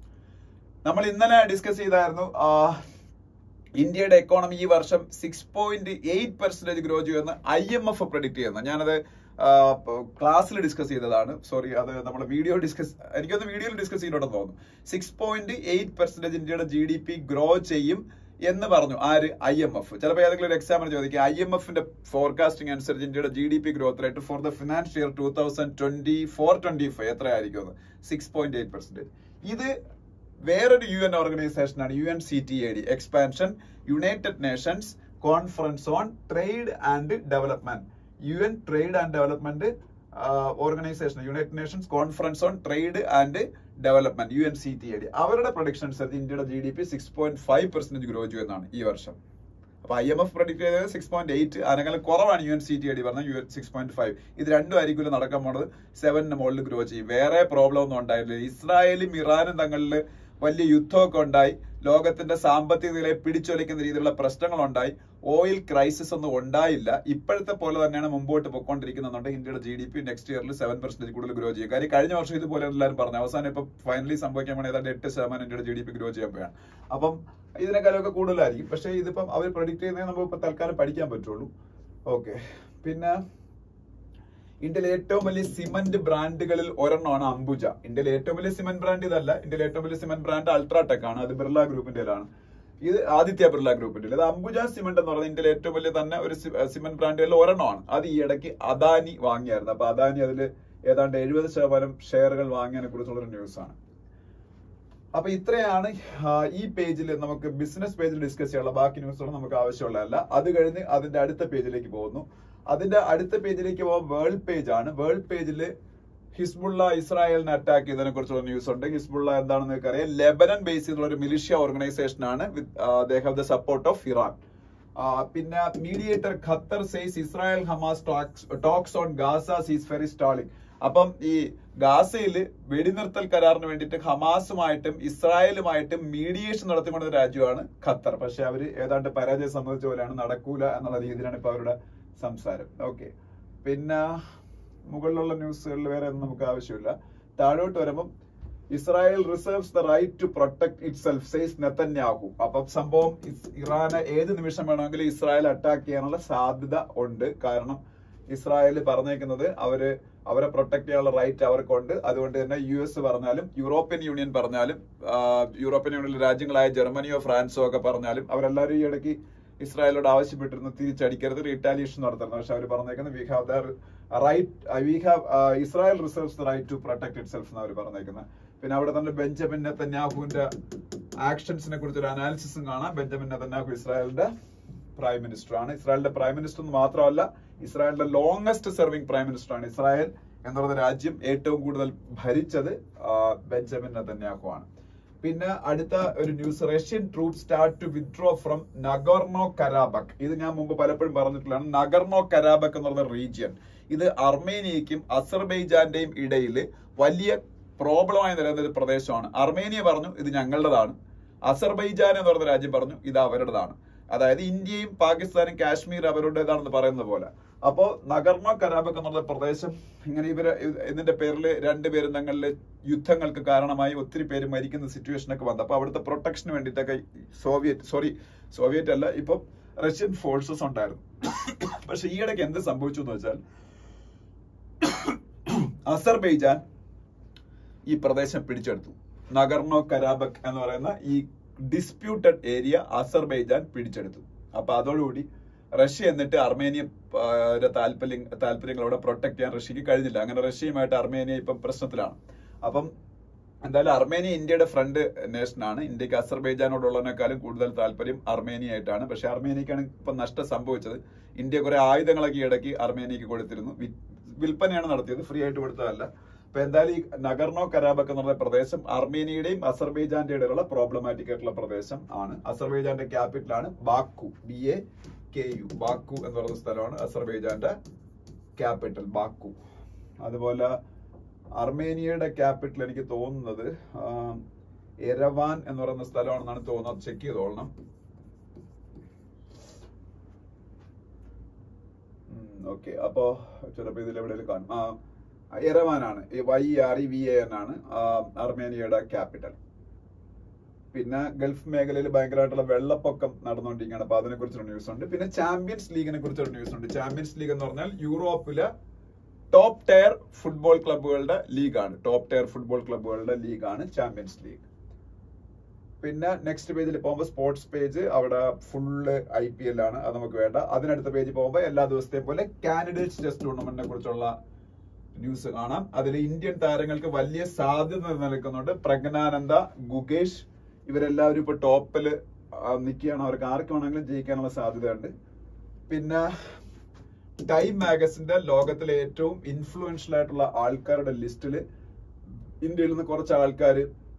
നമ്മൾ ഇന്നലെ ഡിസ്കസ് ചെയ്തായിരുന്നു ആ, ഇന്ത്യയുടെ എക്കോണമി ഈ വർഷം six point eight percentage grow ചെയ്യുമെന്ന് ഐ എം എഫ് പ്രഡിക്ട് ചെയ്യുന്നത് ഞാനത് ക്ലാസ്സിൽ ഡിസ്കസ് ചെയ്തതാണ് സോറി അത് നമ്മുടെ വീഡിയോ ഡിസ്കസ് എനിക്കൊന്ന് വീഡിയോയിൽ ഡിസ്കസ് ചെയ്തിട്ടുണ്ടെന്ന് തോന്നുന്നു സിക്സ് പോയിന്റ് എയ്റ്റ് പെർസെന്റേജ് ഇന്ത്യയുടെ ജി ഡി പി ഗ്രോ ചെയ്യും എന്ന് പറഞ്ഞു ആര് ഐ എം എഫ് ചിലപ്പോൾ ഏതെങ്കിലും ഒരു എക്സാമിന് ചോദിക്കുക ഐ എം എഫിന്റെ ഫോർകാസ്റ്റിംഗ് അനുസരിച്ച് ഇന്ത്യയുടെ G D P growth rate for the financial year two thousand twenty four twenty five എത്രയായിരിക്കും സിക്സ് പോയിന്റ് എയ്റ്റ് പെർസെന്റേജ് ഇത് വേറൊരു യു എൻ ഓർഗനൈസേഷൻ ആണ് U N C T A D expansion united Nations conference on trade and development U N trade and development organisation united Nations conference on trade and development U N C T A D അവരുടെ prediction അനുസരിച്ച് ഇന്ത്യയുടെ G D P six point five percentage grow ചെയ്യുമെന്നാണ് ഈ വർഷം അപ്പൊ I M F predict ചെയ്തത് six point eight അതിനേക്കാളും കുറവാണ് U N C T D പറഞ്ഞ U N six point five ഇത് രണ്ടും ആയിരിക്കും നടക്കാൻ പോണത് സെവനിന് മുകളിൽ ഗ്രോ ചെയ്യും വേറെ പ്രോബ്ലം ഒന്നും ഉണ്ടായില്ല ഇസ്രായേലും ഇറാനും തങ്ങളിൽ വലിയ യുദ്ധമൊക്കെ ഉണ്ടായി ലോകത്തിന്റെ സാമ്പത്തിക നിലയെ പിടിച്ചൊലിക്കുന്ന രീതിയിലുള്ള പ്രശ്നങ്ങൾ ഉണ്ടായി ഓയിൽ ക്രൈസിസ് ഒന്നും ഉണ്ടായില്ല ഇപ്പോഴത്തെ പോലെ തന്നെയാണ് മുമ്പോട്ട് പൊക്കോണ്ടിരിക്കുന്നുണ്ട് ഇന്ത്യയുടെ ജി ഡി പി നെക്സ്റ്റ് ഇയറിൽ സെവൻ പെർസെന്റേജ് കൂടുതൽ ഗ്രോ ചെയ്യും കാര്യം കഴിഞ്ഞ വർഷം ഇതുപോലെ എല്ലാവരും പറഞ്ഞു അവസാനം ഇപ്പൊ ഫൈനലി സംഭവിക്കാൻ വേണ്ടി ഏതാണ്ട് എട്ട് ശതമാനം ഇന്ത്യയുടെ ജി ഡി പി ഗ്രോ ചെയ്യാൻ പോയാണ് അപ്പം ഇതിനേക്കാളൊക്കെ കൂടുതലായിരിക്കും പക്ഷേ ഇതിപ്പം അവർ പ്രൊഡിക്ട് ചെയ്യുന്നത് നമുക്ക് ഇപ്പൊ തൽക്കാലം പഠിക്കാൻ പറ്റുള്ളൂ ഓക്കെ പിന്നെ ഇന്ത്യയിലെ ഏറ്റവും വലിയ സിമന്റ് ബ്രാൻഡുകളിൽ ഒരെണ്ണമാണ് അംബുജ ഇന്ത്യയിലെ ഏറ്റവും വലിയ സിമന്റ് ബ്രാൻഡ് ഇതല്ല ഇന്ത്യയിലെ ഏറ്റവും വലിയ സിമന്റ് ബ്രാൻഡ് അൾട്രാടെക് ആണ് അത് ബിർള ഗ്രൂപ്പിന്റെതാണ് ഇത് ആദിത്യ ബിർള ഗ്രൂപ്പിന്റെ ഇത് അംബുജ സിമന്റ് എന്ന് പറയുന്നത് ഇന്ത്യയിലെ ഏറ്റവും വലിയ തന്നെ ഒരു സിമന്റ് ബ്രാൻഡുകളിൽ ഒരെണ്ണമാണ് അത് ഈ ഇടയ്ക്ക് അദാനി വാങ്ങിയായിരുന്നു അപ്പൊ അദാനി അതിൽ ഏതാണ്ട് എഴുപത് ശതമാനം ഷെയറുകൾ വാങ്ങിയതിനെ കുറിച്ചുള്ള ഒരു ന്യൂസ് ആണ് അപ്പൊ ഇത്രയാണ് ആ, ഈ പേജിൽ നമുക്ക് ബിസിനസ് പേജിൽ ഡിസ്കസ് ചെയ്യാനുള്ള ബാക്കി ന്യൂസുകൾ നമുക്ക് ആവശ്യമുള്ളതല്ല അത് കഴിഞ്ഞ് അതിന്റെ അടുത്ത പേജിലേക്ക് പോകുന്നു അതിന്റെ അടുത്ത പേജിലേക്ക് പോകാൻ വേൾഡ് പേജ് ആണ് വേൾഡ് പേജിൽ ഹിസ്ബുള്ള ഇസ്രായേലിനെ അറ്റാക്ക് ചെയ്തതിനെ കുറിച്ചുള്ള ന്യൂസ് ഉണ്ട് ഹിസ്ബുള്ള എന്താണെന്ന് നിങ്ങൾക്ക് അറിയാം ലെബനൻ ബേസ് ചെയ്തുള്ള ഒരു മിലിഷ്യ ഓർഗനൈസേഷൻ ആണ് they have the support of Iran ആ, പിന്നെ mediator Qatar says Israel Hamas talks on Gaza ceasefire stalling അപ്പം ഈ ഗാസയിൽ വെടിനിർത്തൽ കരാറിന് വേണ്ടിയിട്ട് ഹമാസുമായിട്ടും ഇസ്രായേലുമായിട്ടും മീഡിയേഷൻ നടത്തിക്കൊണ്ട രാജ്യമാണ് ഖത്തർ പക്ഷെ അവര് ഏതാണ്ട് പരാജയം സംഭവിച്ച പോലെയാണ് നടക്കൂല എന്നുള്ള രീതിയിലാണ് ഇപ്പൊ അവരുടെ സംസാരം ഓക്കെ പിന്നെ മുകളിലുള്ള ന്യൂസുകളിൽ വേറെ ഒന്നും നമുക്ക് ആവശ്യമില്ല താഴോട്ട് വരുമ്പം Israel reserves the right to protect itself says Netanyahu അപ്പം സംഭവം ഇസ് ഇറാനെ ഏത് നിമിഷം വേണമെങ്കിലും ഇസ്രായേൽ അറ്റാക്ക് ചെയ്യാനുള്ള സാധ്യത ഉണ്ട് കാരണം ഇസ്രായേൽ പറഞ്ഞേക്കുന്നത് അവര് അവരെ പ്രൊട്ടക്ട് ചെയ്യാനുള്ള റൈറ്റ് അവർക്കുണ്ട് അതുകൊണ്ട് തന്നെ യു എസ് പറഞ്ഞാലും യൂറോപ്യൻ യൂണിയൻ പറഞ്ഞാലും ആ, യൂറോപ്യൻ യൂണിയനിലെ രാജ്യങ്ങളായ ജർമ്മനിയോ ഫ്രാൻസോ ഒക്കെ പറഞ്ഞാലും അവരെല്ലാവരും ഈ ഇടയ്ക്ക് ഇസ്രായേലോട് ആവശ്യപ്പെട്ടിരുന്നു തിരിച്ചടിക്കരുത് റീറ്റാലിയേഷൻ നടത്തരുത് പക്ഷെ അവർ പറഞ്ഞേക്കുന്നത് we have the right we have Israel reserves the right to protect itself എന്നാണ് അവർ പറഞ്ഞേക്കുന്നത് പിന്നെ അവിടെ തന്നെ ബെഞ്ചമിൻ നെതന്യാഹുവിന്റെ ആക്ഷൻസിനെ കുറിച്ച് ഒരു അനാലിസിസും കാണാം ബെഞ്ചമിൻ നെതന്യാഹു ഇസ്രായേലിന്റെ പ്രൈം മിനിസ്റ്റർ ആണ് ഇസ്രായേലിന്റെ പ്രൈം മിനിസ്റ്റർ എന്ന് മാത്രമല്ല ഇസ്രായേലിന്റെ ലോങ്സ്റ്റ് സെർവിംഗ് പ്രൈം മിനിസ്റ്റർ ആണ് ഇസ്രായേൽ എന്ന് പറയുന്ന രാജ്യം ഏറ്റവും കൂടുതൽ ഭരിച്ചത് ആ, ബെഞ്ചമിൻ നെതന്യാഹു ആണ് പിന്നെ അടുത്ത ഒരു news Russian troop start to withdraw from Nagorno Karabakh ഇത് ഞാൻ മുമ്പ് പലപ്പോഴും പറഞ്ഞിട്ടുള്ളതാണ് നഗർണോ കരാബക് എന്ന് പറയുന്ന റീജിയൻ ഇത് അർമേനിയയ്ക്കും അസർബൈജാന്റെയും ഇടയിൽ വലിയ പ്രോബ്ലമായി നിലനിന്ന ഒരു പ്രദേശമാണ് അർമേനിയ പറഞ്ഞു ഇത് ഞങ്ങളുടേതാണ് അസർബൈജാൻ എന്ന് പറയുന്ന രാജ്യം പറഞ്ഞു ഇത് അവരുടേതാണ് അതായത് ഇന്ത്യയും പാകിസ്ഥാനും കാശ്മീർ അവരുടേതാണെന്ന് പറയുന്നത് പോലെ അപ്പോ നഗർണോ കരാബക് എന്നുള്ള പ്രദേശം ഇങ്ങനെ ഇവര് ഇതിന്റെ പേരിൽ രണ്ടുപേരും തങ്ങളിലെ യുദ്ധങ്ങൾക്ക് കാരണമായി ഒത്തിരി പേര് മരിക്കുന്ന സിറ്റുവേഷൻ ഒക്കെ വന്നു അപ്പൊ അവിടുത്തെ പ്രൊട്ടക്ഷന് വേണ്ടിയിട്ടൊക്കെ സോവിയറ്റ് സോറി സോവിയറ്റ് അല്ല ഇപ്പൊ റഷ്യൻ ഫോഴ്സസ് ഉണ്ടായിരുന്നു പക്ഷെ ഈ ഇടയ്ക്ക് എന്ത് സംഭവിച്ചു എന്ന് വെച്ചാൽ അസർബൈജാൻ ഈ പ്രദേശം പിടിച്ചെടുത്തു നഗർണോ കരാബക് എന്ന് പറയുന്ന ഈ ഡിസ്പ്യൂട്ടഡ് ഏരിയ അസർബൈജാൻ പിടിച്ചെടുത്തു അപ്പൊ അതോടുകൂടി റഷ്യ എന്നിട്ട് അർമേനിയ ആ, യുടെ താല്പര്യം താല്പര്യങ്ങളോടെ പ്രൊട്ടക്ട് ചെയ്യാൻ റഷ്യക്ക് കഴിഞ്ഞില്ല അങ്ങനെ റഷ്യയുമായിട്ട് അർമേനിയ ഇപ്പം പ്രശ്നത്തിലാണ് അപ്പം എന്തായാലും അർമേനിയ ഇന്ത്യയുടെ ഫ്രണ്ട് നേഷനാണ് ഇന്ത്യക്ക് അസർബൈജാനോടുള്ളതിനേക്കാളും കൂടുതൽ താല്പര്യം അർമേനിയായിട്ടാണ് പക്ഷെ അർമേനിയക്കാണ് ഇപ്പം നഷ്ടം സംഭവിച്ചത് ഇന്ത്യ കുറെ ആയുധങ്ങളൊക്കെ ഇടയ്ക്ക് അർമേനിയക്ക് കൊടുത്തിരുന്നു വി- വിൽപ്പനയാണ് നടത്തിയത് ഫ്രീ ആയിട്ട് കൊടുത്തതല്ല അപ്പൊ എന്തായാലും ഈ നഗർണോ കരാബക് എന്നുള്ള പ്രദേശം അർമേനിയയുടെയും അസർബൈജാന്റെ ഇടയിലുള്ള പ്രോബ്ലമാറ്റിക് ആയിട്ടുള്ള പ്രദേശം ആണ് അസർബൈജാന്റെ ക്യാപിറ്റൽ ആണ് Baku B A K U Baku എന്ന് പറയുന്ന സ്ഥലമാണ് അസർബൈജാന്റെ ക്യാപിറ്റൽ ബാക്കു അതുപോലെ അർമേനിയയുടെ ക്യാപിറ്റൽ എനിക്ക് തോന്നുന്നത് ആ, എരവാൻ എന്ന് പറയുന്ന സ്ഥലമാണെന്നാണ് തോന്നുന്നത് ചെക്ക് ചെയ്തോളണം ഓക്കെ അപ്പോ ചിലപ്പോ ഇതിൽ എവിടെയെങ്കിലും കാണും ആ എരവാനാണ് Y R E V A N ആണ് ആ, അർമേനിയയുടെ ക്യാപിറ്റൽ പിന്നെ ഗൾഫ് മേഖലയിൽ ഭയങ്കരമായിട്ടുള്ള വെള്ളപ്പൊക്കം നടന്നുകൊണ്ടിരിക്കുകയാണ് അപ്പൊ അതിനെ കുറിച്ചൊരു ന്യൂസ് ഉണ്ട് പിന്നെ ചാമ്പ്യൻസ് ലീഗിനെ കുറിച്ചൊരു ന്യൂസ് ഉണ്ട് ചാമ്പ്യൻസ് ലീഗ് എന്ന് പറഞ്ഞാൽ യൂറോപ്പിലെ ടോപ്പ് ടയർ ഫുട്ബോൾ ക്ലബ്ബുകളുടെ ലീഗാണ് ടോപ്പ് ടയർ ഫുട്ബോൾ ക്ലബ്ബുകളുടെ ലീഗാണ് ചാമ്പ്യൻസ് ലീഗ് പിന്നെ നെക്സ്റ്റ് പേജിൽ പോകുമ്പോൾ സ്പോർട്സ് പേജ് അവിടെ ഫുള്ള് ഐ പി എൽ ആണ് അത് നമുക്ക് വേണ്ട അതിനടുത്ത പേജിൽ പോകുമ്പോൾ എല്ലാ ദിവസത്തെയും പോലെ കാൻഡിഡേറ്റ്സ് ടെസ്റ്റ് ടൂർണമെന്റിനെ കുറിച്ചുള്ള ന്യൂസ് കാണാം അതിൽ ഇന്ത്യൻ താരങ്ങൾക്ക് വലിയ സാധ്യത നിലനിൽക്കുന്നുണ്ട് പ്രജ്ഞാനന്ദ ഗുകേഷ് ഇവരെല്ലാവരും ഇപ്പൊ ടോപ്പില് നിൽക്കുകയാണ് അവർക്ക് ആർക്ക് വേണമെങ്കിലും ജയിക്കാനുള്ള സാധ്യതയുണ്ട് പിന്നെ ടൈം മാഗസിന്റെ ലോകത്തിലെ ഏറ്റവും ഇൻഫ്ലുവൻഷ്യൽ ആയിട്ടുള്ള ആൾക്കാരുടെ ലിസ്റ്റിൽ ഇന്ത്യയിൽ നിന്ന് കുറച്ച് ആൾക്കാർ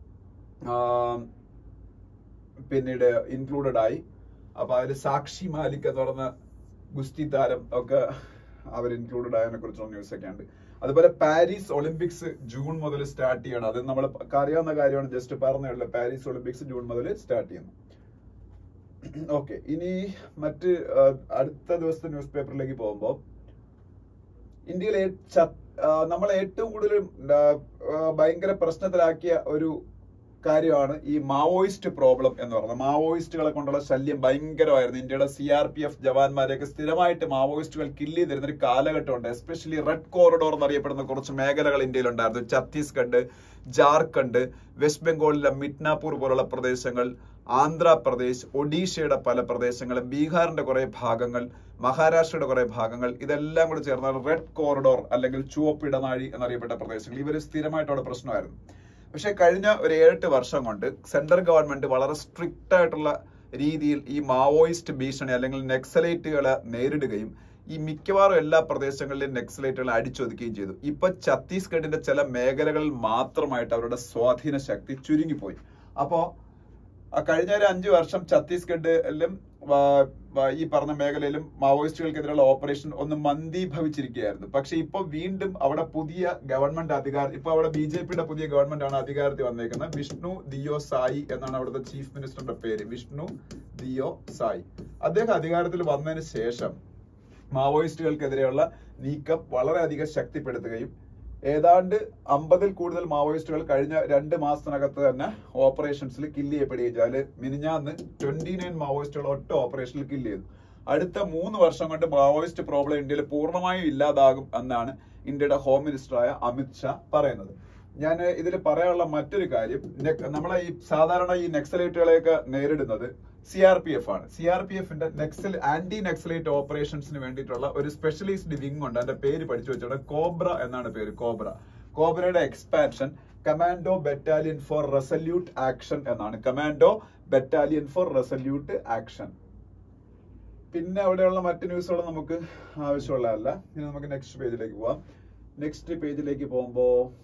പിന്നീട് ഇൻക്ലൂഡഡ് ആയി അപ്പൊ അതിൽ സാക്ഷി മാലിക് എന്ന് പറഞ്ഞ ഗുസ്തി താരം ഒക്കെ അവർ ഇൻക്ലൂഡഡ് ആയതിനെ കുറിച്ചുള്ള ന്യൂസ് ഒക്കെ ഉണ്ട് അതുപോലെ പാരീസ് ഒളിമ്പിക്സ് ജൂൺ മുതൽ സ്റ്റാർട്ട് ചെയ്യണം അത് നമ്മൾ അറിയാവുന്ന കാര്യമാണ് ജസ്റ്റ് പറഞ്ഞേ ഉള്ളൂ പാരീസ് ഒളിമ്പിക്സ് ജൂൺ മുതൽ സ്റ്റാർട്ട് ചെയ്യുന്നു ഓക്കെ ഇനി മറ്റ് ആ, അടുത്ത ദിവസത്തെ ന്യൂസ് പേപ്പറിലേക്ക് പോകുമ്പോൾ ഇന്ത്യയിലെ നമ്മൾ ഏറ്റവും കൂടുതൽ ആ, ആ, ഭയങ്കര പ്രശ്നത്തിലാക്കിയ ഒരു കാര്യമാണ് ഈ മാവോയിസ്റ്റ് പ്രോബ്ലം എന്ന് പറയുന്നത് മാവോയിസ്റ്റുകളെ കൊണ്ടുള്ള ശല്യം ഭയങ്കരമായിരുന്നു ഇന്ത്യയുടെ സി ആർ പി എഫ് ജവാന്മാരെയൊക്കെ സ്ഥിരമായിട്ട് മാവോയിസ്റ്റുകൾ കില്ല് ചെയ്തിരുന്ന ഒരു കാലഘട്ടമുണ്ട് എസ്പെഷ്യലി റെഡ് കോറിഡോർ എന്നറിയപ്പെടുന്ന കുറച്ച് മേഖലകൾ ഇന്ത്യയിലുണ്ടായിരുന്നു ഛത്തീസ്ഗഡ് ജാർഖണ്ഡ് വെസ്റ്റ് ബംഗാളിലെ മിഡ്നാപൂർ പോലുള്ള പ്രദേശങ്ങൾ ആന്ധ്രാപ്രദേശ് ഒഡീഷയുടെ പല പ്രദേശങ്ങൾ ബീഹാറിന്റെ കുറെ ഭാഗങ്ങൾ മഹാരാഷ്ട്രയുടെ കുറെ ഭാഗങ്ങൾ ഇതെല്ലാം കൂടി ചേർന്നാൽ റെഡ് കോറിഡോർ അല്ലെങ്കിൽ ചുവപ്പ് ഇടനാഴി എന്നറിയപ്പെട്ട പ്രദേശങ്ങൾ ഇവർ സ്ഥിരമായിട്ട് അവിടെ പ്രശ്നമായിരുന്നു പക്ഷെ കഴിഞ്ഞ ഒരു ഏഴെട്ട് വർഷം കൊണ്ട് സെൻട്രൽ ഗവൺമെന്റ് വളരെ സ്ട്രിക്റ്റ് ആയിട്ടുള്ള രീതിയിൽ ഈ മാവോയിസ്റ്റ് ഭീഷണി അല്ലെങ്കിൽ നെക്സലൈറ്റുകളെ നേരിടുകയും ഈ മിക്കവാറും എല്ലാ പ്രദേശങ്ങളിലും നെക്സലൈറ്റുകളെ അടിച്ചൊതുക്കുകയും ചെയ്തു ഇപ്പൊ ഛത്തീസ്ഗഡിന്റെ ചില മേഖലകളിൽ മാത്രമായിട്ട് അവരുടെ സ്വാധീന ശക്തി ചുരുങ്ങിപ്പോയി അപ്പോ ആ കഴിഞ്ഞ ഒരു അഞ്ചു വർഷം ഛത്തീസ്ഗഡിലും ആ, ആ, ഈ പറഞ്ഞ മേഖലയിലും മാവോയിസ്റ്റുകൾക്കെതിരെയുള്ള ഓപ്പറേഷൻ ഒന്ന് മന്ദീഭവിച്ചിരിക്കുകയായിരുന്നു പക്ഷെ ഇപ്പൊ വീണ്ടും അവിടെ പുതിയ ഗവൺമെന്റ് അധികാരം ഇപ്പൊ അവിടെ ബി ജെ പിയുടെ പുതിയ ഗവൺമെന്റ് ആണ് അധികാരത്തിൽ വന്നേക്കുന്നത് വിഷ്ണു ദിയോ സായി എന്നാണ് അവിടുത്തെ ചീഫ് മിനിസ്റ്ററിന്റെ പേര് വിഷ്ണു ദിയോ സായി അദ്ദേഹം അധികാരത്തിൽ വന്നതിന് ശേഷം മാവോയിസ്റ്റുകൾക്കെതിരെയുള്ള നീക്കം വളരെയധികം ശക്തിപ്പെടുത്തുകയും ഏതാണ്ട് അമ്പതിൽ കൂടുതൽ മാവോയിസ്റ്റുകൾ കഴിഞ്ഞ രണ്ട് മാസത്തിനകത്ത് തന്നെ ഓപ്പറേഷൻസിൽ കില്ല് ചെയ്യപ്പെടുകയും ചെയ്തു അതിൽ മിനിഞ്ഞാന്ന് ട്വന്റി നയൻ മാവോയിസ്റ്റുകൾ ഒറ്റ ഓപ്പറേഷനിൽ കില്ല് ചെയ്തു അടുത്ത മൂന്ന് വർഷം കൊണ്ട് മാവോയിസ്റ്റ് പ്രോബ്ലം ഇന്ത്യയിൽ പൂർണ്ണമായും ഇല്ലാതാകും എന്നാണ് ഇന്ത്യയുടെ ഹോം മിനിസ്റ്ററായ അമിത് ഷാ പറയുന്നത് ഞാൻ ഇതിൽ പറയാനുള്ള മറ്റൊരു കാര്യം നെ- നമ്മളെ ഈ സാധാരണ ഈ നെക്സലൈറ്റുകളെയൊക്കെ നേരിടുന്നത് സി ആർ പി എഫ് ആണ് സി ആർ പി എഫിന്റെ നെക്സൽ ആന്റി നെക്സലൈറ്റ് ഓപ്പറേഷൻസിന് വേണ്ടിയിട്ടുള്ള ഒരു സ്പെഷ്യലൈസ്ഡ് വിങ് ഉണ്ട് അതിന്റെ പേര് പഠിച്ചു വെച്ചോടെ കോബ്ര എന്നാണ് പേര് കോബ്ര കോബ്രയുടെ expansion commando battalion for resolute action എന്നാണ് commando battalion for resolute action പിന്നെ അവിടെയുള്ള മറ്റ് ന്യൂസുകൾ നമുക്ക് ആവശ്യമുള്ളതല്ല ഇനി നമുക്ക് നെക്സ്റ്റ് പേജിലേക്ക് പോവാം നെക്സ്റ്റ് പേജിലേക്ക് പോകുമ്പോ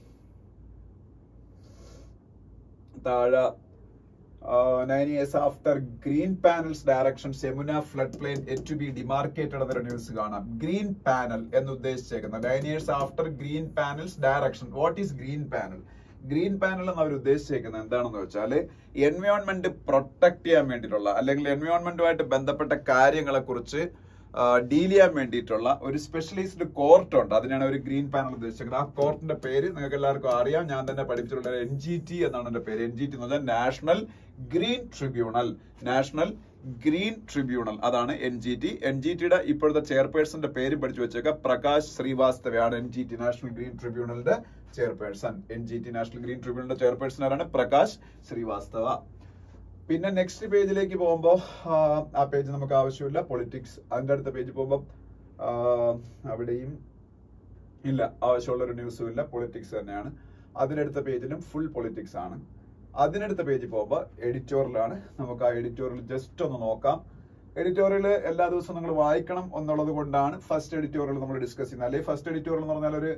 താഴെ nine years after green panels directions Yamuna flood plain yet to be demarcated എന്നൊരു ന്യൂസ് കാണാം ഗ്രീൻ പാനൽ എന്ന് ഉദ്ദേശിച്ചേക്കുന്നത് nine years after green panels direction what is green panel green panel എന്ന് അവർ ഉദ്ദേശിച്ചേക്കുന്നത് എന്താണെന്ന് വെച്ചാൽ എൻവയോൺമെന്റ് പ്രൊട്ടക്ട് ചെയ്യാൻ വേണ്ടിയിട്ടുള്ള അല്ലെങ്കിൽ എൻവയോൺമെന്റുമായിട്ട് ബന്ധപ്പെട്ട കാര്യങ്ങളെ കുറിച്ച് ഡീൽ ചെയ്യാൻ വേണ്ടിയിട്ടുള്ള ഒരു സ്പെഷ്യലൈസ്ഡ് കോർട്ട് ഉണ്ട് അതിനാണ് ഒരു ഗ്രീൻ പാനൽ ഉദ്ദേശിക്കുന്നത് ആ കോർട്ടിന്റെ പേര് നിങ്ങൾക്ക് എല്ലാവർക്കും അറിയാം ഞാൻ തന്നെ പഠിപ്പിച്ചിട്ടുള്ള എൻ ജി ടി എന്നാണ് എന്റെ പേര് എൻ ജി ടി എന്ന് പറഞ്ഞാൽ national green tribunal national green tribunal അതാണ് N G T N G ടിയുടെ ഇപ്പോഴത്തെ ചെയർപേഴ്സന്റെ പേര് പഠിച്ചു വെച്ചേക്ക പ്രകാശ് ശ്രീവാസ്തവയാണ് N G T national green ട്രിബ്യൂണലിന്റെ chairperson N G T national green ട്രിബ്യൂണലിന്റെ ചെയർപേഴ്സൺ ആരാണ് പ്രകാശ് ശ്രീവാസ്തവ പിന്നെ നെക്സ്റ്റ് പേജിലേക്ക് പോകുമ്പോൾ ആ പേജ് നമുക്ക് ആവശ്യമില്ല പൊളിറ്റിക്സ് അതിന്റെ അടുത്ത പേജ് പോകുമ്പോൾ അവിടെയും ഇല്ല ആവശ്യമുള്ള ഒരു ന്യൂസും ഇല്ല പൊളിറ്റിക്സ് തന്നെയാണ് അതിനടുത്ത പേജിലും ഫുൾ പൊളിറ്റിക്സ് ആണ് അതിനടുത്ത പേജിൽ പോകുമ്പോൾ എഡിറ്റോറിയലാണ് നമുക്ക് ആ എഡിറ്റോറിയൽ ജസ്റ്റ് ഒന്ന് നോക്കാം എഡിറ്റോറിയൽ എല്ലാ ദിവസവും നിങ്ങൾ വായിക്കണം എന്നുള്ളത് കൊണ്ടാണ് ഫസ്റ്റ് എഡിറ്റോറിയൽ നമ്മൾ ഡിസ്കസ് ചെയ്യുന്നത് അല്ലെങ്കിൽ ഫസ്റ്റ് എഡിറ്റോറിയൽ എന്ന് പറഞ്ഞാൽ ഒരു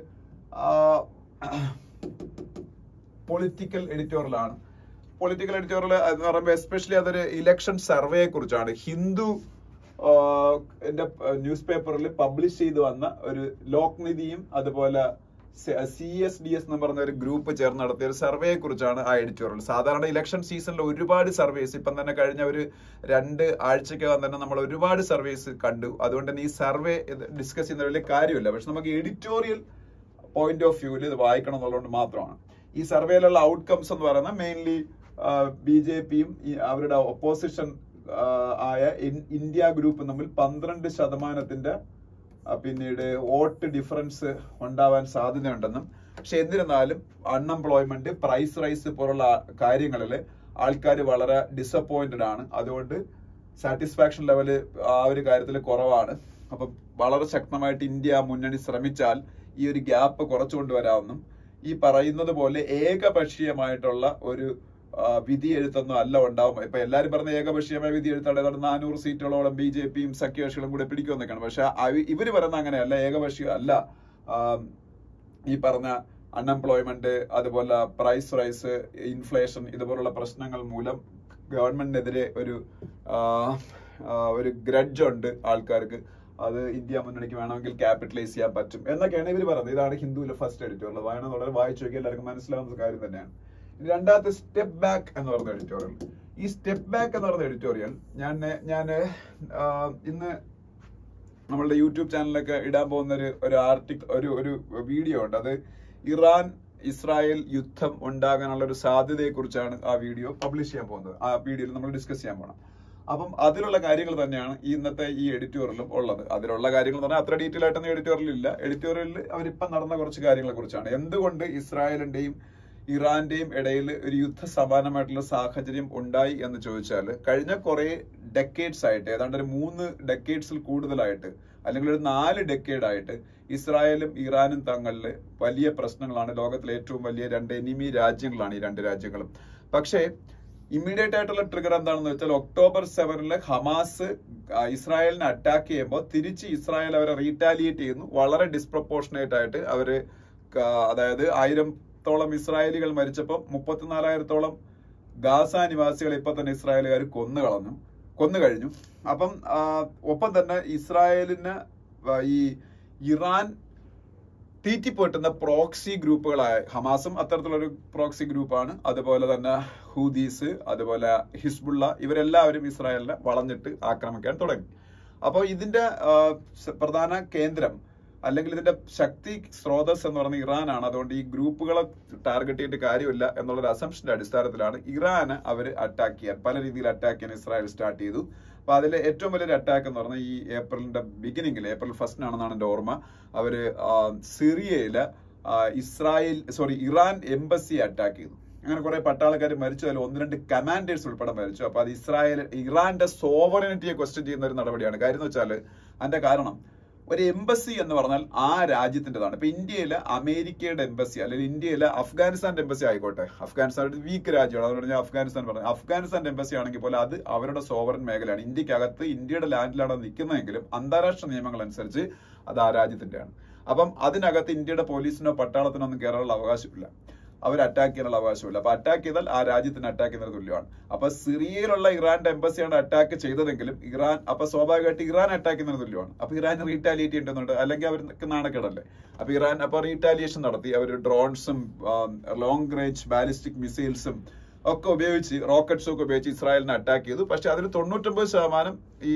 പൊളിറ്റിക്കൽ എഡിറ്റോറിയൽ ആണ് പൊളിറ്റിക്കൽ എഡിറ്റോറിയൽ എന്ന് പറയുമ്പോൾ എസ്പെഷ്യലി അതൊരു ഇലക്ഷൻ സർവേയെ കുറിച്ചാണ് ഹിന്ദു എന്റെ ന്യൂസ് പേപ്പറിൽ പബ്ലിഷ് ചെയ്തു വന്ന ഒരു ലോക്നിധിയും അതുപോലെ സി എസ് ഡി എസ് എന്ന് പറഞ്ഞ ഒരു ഗ്രൂപ്പ് ചേർന്ന് നടത്തിയ ഒരു സർവേയെ കുറിച്ചാണ് ആ എഡിറ്റോറിയൽ സാധാരണ ഇലക്ഷൻ സീസണിൽ ഒരുപാട് സർവേസ് ഇപ്പം തന്നെ കഴിഞ്ഞ ഒരു രണ്ട് ആഴ്ചക്കകം തന്നെ നമ്മൾ ഒരുപാട് സർവേസ് കണ്ടു അതുകൊണ്ട് തന്നെ ഈ സർവേ ഡിസ്കസ് ചെയ്യുന്ന വലിയ കാര്യമില്ല പക്ഷെ നമുക്ക് എഡിറ്റോറിയൽ പോയിന്റ് ഓഫ് വ്യൂവിൽ ഇത് വായിക്കണം എന്നുള്ളതുകൊണ്ട് മാത്രമാണ് ഈ സർവേയിലുള്ള ഔട്ട്കംസ് എന്ന് പറയുന്നത് മെയിൻലി ബി ജെ പിയും അവരുടെ ഒപ്പോസിഷൻ ആയ ഇന്ത്യ ഗ്രൂപ്പ് തമ്മിൽ പന്ത്രണ്ട് ശതമാനത്തിന്റെ പിന്നീട് വോട്ട് ഡിഫറൻസ് ഉണ്ടാവാൻ സാധ്യതയുണ്ടെന്നും പക്ഷെ എന്നിരുന്നാലും അൺഎംപ്ലോയ്മെന്റ് പ്രൈസ് റൈസ് പോലുള്ള കാര്യങ്ങളിൽ ആൾക്കാർ വളരെ ഡിസപ്പോയിന്റഡ് ആണ് അതുകൊണ്ട് സാറ്റിസ്ഫാക്ഷൻ ലെവല് ആ ഒരു കാര്യത്തിൽ കുറവാണ് അപ്പൊ വളരെ ശക്തമായിട്ട് ഇന്ത്യ മുന്നണി ശ്രമിച്ചാൽ ഈ ഒരു ഗ്യാപ്പ് കുറച്ചു കൊണ്ടുവരാമെന്നും ഈ പറയുന്നത് പോലെ ഏകപക്ഷീയമായിട്ടുള്ള ഒരു വിധി എഴുത്തൊന്നും അല്ല ഉണ്ടാവും ഇപ്പൊ എല്ലാരും പറഞ്ഞ ഏകപക്ഷീയമായ വിധി എഴുത്താണ് ഏതാണ്ട് നാനൂറ് സീറ്റുകളോളം ബി ജെ പിയും സഖ്യകക്ഷികളും കൂടെ പിടിക്കുമെന്നൊക്കെയാണ് പക്ഷെ ഇവര് പറയുന്ന അങ്ങനെയല്ല ഏകപക്ഷീയം അല്ല ഈ പറഞ്ഞ അൺഎംപ്ലോയ്മെന്റ് അതുപോലെ പ്രൈസ് റൈസ് ഇൻഫ്ലേഷൻ ഇതുപോലുള്ള പ്രശ്നങ്ങൾ മൂലം ഗവൺമെന്റിനെതിരെ ഒരു ഒരു ഗ്രഡ്ജ് ഉണ്ട് ആൾക്കാർക്ക് അത് ഇന്ത്യ മുന്നണിക്ക് വേണമെങ്കിൽ ക്യാപിറ്റലൈസ് ചെയ്യാൻ പറ്റും എന്നൊക്കെയാണ് ഇവർ പറയുന്നത് ഇതാണ് ഹിന്ദുവിലെ ഫസ്റ്റ് എഡിറ്റോറിയൽ വായന വളരെ വായിച്ചു നോക്കി എല്ലാവർക്കും മനസ്സിലാവുന്ന കാര്യം തന്നെയാണ് രണ്ടാമത്തെ സ്റ്റെപ്പ് ബാക്ക് എന്ന് പറയുന്ന എഡിറ്റോറിയൽ ഈ സ്റ്റെപ്പ് ബാക്ക് എന്ന് പറയുന്ന എഡിറ്റോറിയൽ ഞാൻ ഞാൻ ഇന്ന് നമ്മളുടെ യൂട്യൂബ് ചാനലിലൊക്കെ ഇടാൻ പോകുന്ന ഒരു ഒരു ആർട്ടിക്കിൾ ഒരു ഒരു വീഡിയോ ഉണ്ട് അത് ഇറാൻ ഇസ്രായേൽ യുദ്ധം ഉണ്ടാകാനുള്ള ഒരു സാധ്യതയെ കുറിച്ചാണ് ആ വീഡിയോ പബ്ലിഷ് ചെയ്യാൻ പോകുന്നത് ആ വീഡിയോയിൽ നമ്മൾ ഡിസ്കസ് ചെയ്യാൻ പോകണം അപ്പം അതിലുള്ള കാര്യങ്ങൾ തന്നെയാണ് ഈ ഇന്നത്തെ ഈ എഡിറ്റോറിയലും ഉള്ളത് അതിലുള്ള കാര്യങ്ങൾ പറഞ്ഞാൽ അത്ര ഡീറ്റെയിൽ ആയിട്ടൊന്നും എഡിറ്റോറിയൽ ഇല്ല എഡിറ്റോറിയലിൽ അവരിപ്പം നടന്ന കുറച്ച് കാര്യങ്ങളെ കുറിച്ചാണ് എന്തുകൊണ്ട് ഇസ്രായേലിന്റെയും ഇറാന്റെയും ഇടയിൽ ഒരു യുദ്ധ സമാനമായിട്ടുള്ള സാഹചര്യം ഉണ്ടായി എന്ന് ചോദിച്ചാൽ കഴിഞ്ഞ കുറെ ഡെക്കേഡ്സ് ആയിട്ട് ഏതാണ്ട് ഒരു മൂന്ന് ഡെക്കേഡ്സിൽ കൂടുതലായിട്ട് അല്ലെങ്കിൽ ഒരു നാല് ഡെക്കേഡ് ആയിട്ട് ഇസ്രായേലും ഇറാനും തങ്ങളിൽ വലിയ പ്രശ്നങ്ങളാണ് ലോകത്തിലെ ഏറ്റവും വലിയ രണ്ട് എനിമി രാജ്യങ്ങളാണ് ഈ രണ്ട് രാജ്യങ്ങളും പക്ഷേ ഇമ്മീഡിയറ്റ് ആയിട്ടുള്ള ട്രിഗർ എന്താണെന്ന് വെച്ചാൽ ഒക്ടോബർ സെവനില് ഹമാസ് ഇസ്രായേലിനെ അറ്റാക്ക് ചെയ്യുമ്പോൾ തിരിച്ച് ഇസ്രായേൽ അവരെ റീറ്റാലിയേറ്റ് ചെയ്യുന്നു വളരെ ഡിസ്പ്രപ്പോർഷനേറ്റ് ആയിട്ട് അവര് അതായത് ആയിരത്തോളം ഇസ്രായേലികൾ മരിച്ചപ്പോൾ മുപ്പത്തിനാലായിരത്തോളം ഗാസ നിവാസികൾ ഇപ്പൊ തന്നെ ഇസ്രായേലുകാർ കൊന്നു കളഞ്ഞു കൊന്നു കഴിഞ്ഞു അപ്പം ഒപ്പം തന്നെ ഇസ്രായേലിന് ഈ ഇറാൻ തീറ്റിപ്പോട്ടുന്ന പ്രോക്സി ഗ്രൂപ്പുകളായ ഹമാസും അത്തരത്തിലൊരു പ്രോക്സി ഗ്രൂപ്പാണ് അതുപോലെ തന്നെ ഹൂദീസ് അതുപോലെ ഹിസ്ബുള്ള ഇവരെല്ലാവരും ഇസ്രായേലിനെ വളഞ്ഞിട്ട് ആക്രമിക്കാൻ തുടങ്ങി അപ്പോൾ ഇതിന്റെ പ്രധാന കേന്ദ്രം അല്ലെങ്കിൽ ഇതിന്റെ ശക്തി സ്രോതസ് എന്ന് പറയുന്നത് ഇറാനാണ് അതുകൊണ്ട് ഈ ഗ്രൂപ്പുകളെ ടാർഗറ്റ് ചെയ്തിട്ട് കാര്യമില്ല എന്നുള്ള ഒരു അസംഷന്റെ അടിസ്ഥാനത്തിലാണ് ഇറാന് അവർ അറ്റാക്ക് ചെയ്യാൻ പല രീതിയിൽ അറ്റാക്ക് ചെയ്യാൻ ഇസ്രായേൽ സ്റ്റാർട്ട് ചെയ്തു അപ്പൊ അതിൽ ഏറ്റവും വലിയൊരു അറ്റാക്ക് എന്ന് പറഞ്ഞാൽ ഈ ഏപ്രിലിന്റെ ബിഗിനിങ്ങിൽ ഏപ്രിൽ ഫസ്റ്റിനാണെന്നാണ് എന്റെ ഓർമ്മ അവര് സിറിയയില് Israel sorry Iran embassy attack ചെയ്തു അങ്ങനെ കുറെ പട്ടാളക്കാർ മരിച്ചു അതിൽ ഒന്ന് രണ്ട് കമാൻഡേഴ്സ് ഉൾപ്പെടെ മരിച്ചു അപ്പൊ അത് ഇസ്രായേൽ ഇറാന്റെ സോവറിനിറ്റിയെ ക്വസ്റ്റ്യൻ ചെയ്യുന്ന ഒരു നടപടിയാണ് കാര്യം എന്ന് വെച്ചാൽ അതിന്റെ കാരണം ഒരു എംബസി എന്ന് പറഞ്ഞാൽ ആ രാജ്യത്തിൻ്റെതാണ് ഇപ്പൊ ഇന്ത്യയിലെ അമേരിക്കയുടെ എംബസി അല്ലെങ്കിൽ ഇന്ത്യയിലെ അഫ്ഗാനിസ്ഥാന്റെ എംബസി ആയിക്കോട്ടെ അഫ്ഗാനിസ്ഥാൻ ഒരു വീക്ക് രാജ്യമാണ് അതുകൊണ്ട് പറഞ്ഞാൽ അഫ്ഗാനിസ്ഥാൻ പറഞ്ഞു അഫ്ഗാനിസ്ഥാന്റെ എംബസി ആണെങ്കിൽ പോലും അത് അവരുടെ സോവറൻ മേഖലയാണ് ഇന്ത്യക്കകത്ത് ഇന്ത്യയുടെ ലാൻഡിലാണ് നിൽക്കുന്നതെങ്കിലും അന്താരാഷ്ട്ര നിയമങ്ങൾ അനുസരിച്ച് അത് ആ രാജ്യത്തിന്റെയാണ് അപ്പം അതിനകത്ത് ഇന്ത്യയുടെ പോലീസിനോ പട്ടാളത്തിനോ ഒന്നും കയറാനുള്ള അവകാശമില്ല അവർ അറ്റാക്ക് ചെയ്യാനുള്ള അവകാശമില്ല അപ്പൊ അറ്റാക്ക് ചെയ്താൽ ആ രാജ്യത്തിന് അറ്റാക്ക് ചെയ്യുന്നത് തുല്യമാണ് അപ്പൊ സിറിയയിലുള്ള ഇറാന്റെ എംബസിയാണ് അറ്റാക്ക് ചെയ്തതെങ്കിലും ഇറാൻ അപ്പൊ സ്വാഭാവികമായിട്ട് ഇറാൻ അറ്റാക്ക് ചെയ്യുന്നത് തുല്യമാണ് അപ്പൊ ഇറാൻ റീറ്റാലിയേറ്റ് ചെയ്യേണ്ടതുണ്ട് അല്ലെങ്കിൽ അവർക്ക് നാണക്കേടല്ലേ അപ്പൊ ഇറാൻ അപ്പൊ റീറ്റാലിയേഷൻ നടത്തി അവർ ഡ്രോൺസും ലോങ് റേഞ്ച് ബാലിസ്റ്റിക് മിസൈൽസും ഒക്കെ ഉപയോഗിച്ച് റോക്കറ്റ്സും ഒക്കെ ഉപയോഗിച്ച് ഇസ്രായേലിനെ അറ്റാക്ക് ചെയ്തു പക്ഷെ അതിൽ തൊണ്ണൂറ്റൊമ്പത് ശതമാനം ഈ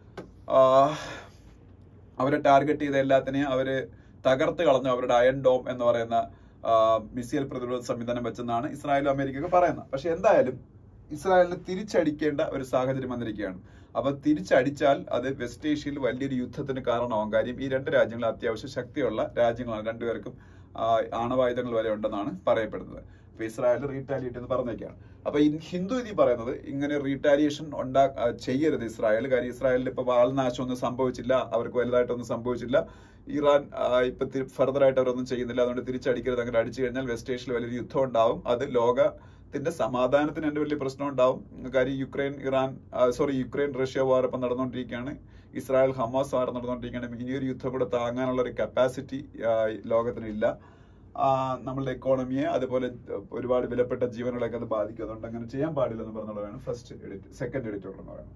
അവരെ ടാർഗറ്റ് ചെയ്ത എല്ലാത്തിനെയും അവര് തകർത്ത് കളഞ്ഞു അവരുടെ അയൺ ഡോം എന്ന് പറയുന്ന മിസൈൽ പ്രതിരോധ സംവിധാനം വെച്ചെന്നാണ് ഇസ്രായേലും അമേരിക്കയൊക്കെ പറയുന്നത് പക്ഷെ എന്തായാലും ഇസ്രായേലിന് തിരിച്ചടിക്കേണ്ട ഒരു സാഹചര്യം വന്നിരിക്കുകയാണ് അപ്പൊ തിരിച്ചടിച്ചാൽ അത് വെസ്റ്റ് ഏഷ്യയിൽ വലിയൊരു യുദ്ധത്തിന് കാരണമാകും കാര്യം ഈ രണ്ട് രാജ്യങ്ങൾ അത്യാവശ്യം ശക്തിയുള്ള രാജ്യങ്ങളാണ് രണ്ടുപേർക്കും ആ, ആണവായുധങ്ങൾ വരെ ഉണ്ടെന്നാണ് പറയപ്പെടുന്നത് അപ്പൊ ഇസ്രായേൽ റീറ്റാലിയേറ്റ് എന്ന് പറഞ്ഞേക്കാണ് അപ്പൊ ഈ ഹിന്ദു രീതി പറയുന്നത് ഇങ്ങനെ റീറ്റാലിയേഷൻ ഉണ്ടാ ആ, ചെയ്യരുത് ഇസ്രായേൽ കാര്യം ഇസ്രായേലിൽ ഇപ്പൊ വാൾനാശം ഒന്നും സംഭവിച്ചില്ല അവർക്ക് വലുതായിട്ടൊന്നും സംഭവിച്ചില്ല ഇറാൻ ആ, ഇപ്പൊ ഫർദർ ആയിട്ട് അവരൊന്നും ചെയ്യുന്നില്ല അതുകൊണ്ട് തിരിച്ചടിക്കരുത് അങ്ങനെ അടിച്ചു കഴിഞ്ഞാൽ വെസ്റ്റ് ഏഷ്യയിൽ വലിയൊരു യുദ്ധം ഉണ്ടാവും അത് ലോകത്തിന്റെ സമാധാനത്തിന് എന്റെ വലിയ പ്രശ്നം ഉണ്ടാവും കാര്യം Ukraine Iran sorry Ukraine Russia war ഇപ്പം നടന്നുകൊണ്ടിരിക്കുകയാണ് ഇസ്രായേൽ ഹമാസ് വാർ നടന്നുകൊണ്ടിരിക്കുകയാണ് ഇനിയൊരു യുദ്ധം കൂടെ താങ്ങാനുള്ള ഒരു കപ്പാസിറ്റി ലോകത്തിനില്ല ആ, നമ്മളുടെ എക്കോണമിയെ അതുപോലെ ഒരുപാട് വിലപ്പെട്ട ജീവനുകളൊക്കെ അത് ബാധിക്കും അതുകൊണ്ട് അങ്ങനെ ചെയ്യാൻ പാടില്ലെന്ന് പറഞ്ഞുള്ളതാണ് ഫസ്റ്റ് എഡിറ്റ് സെക്കൻഡ് എഡിറ്റോർ എന്ന് പറയുന്നത്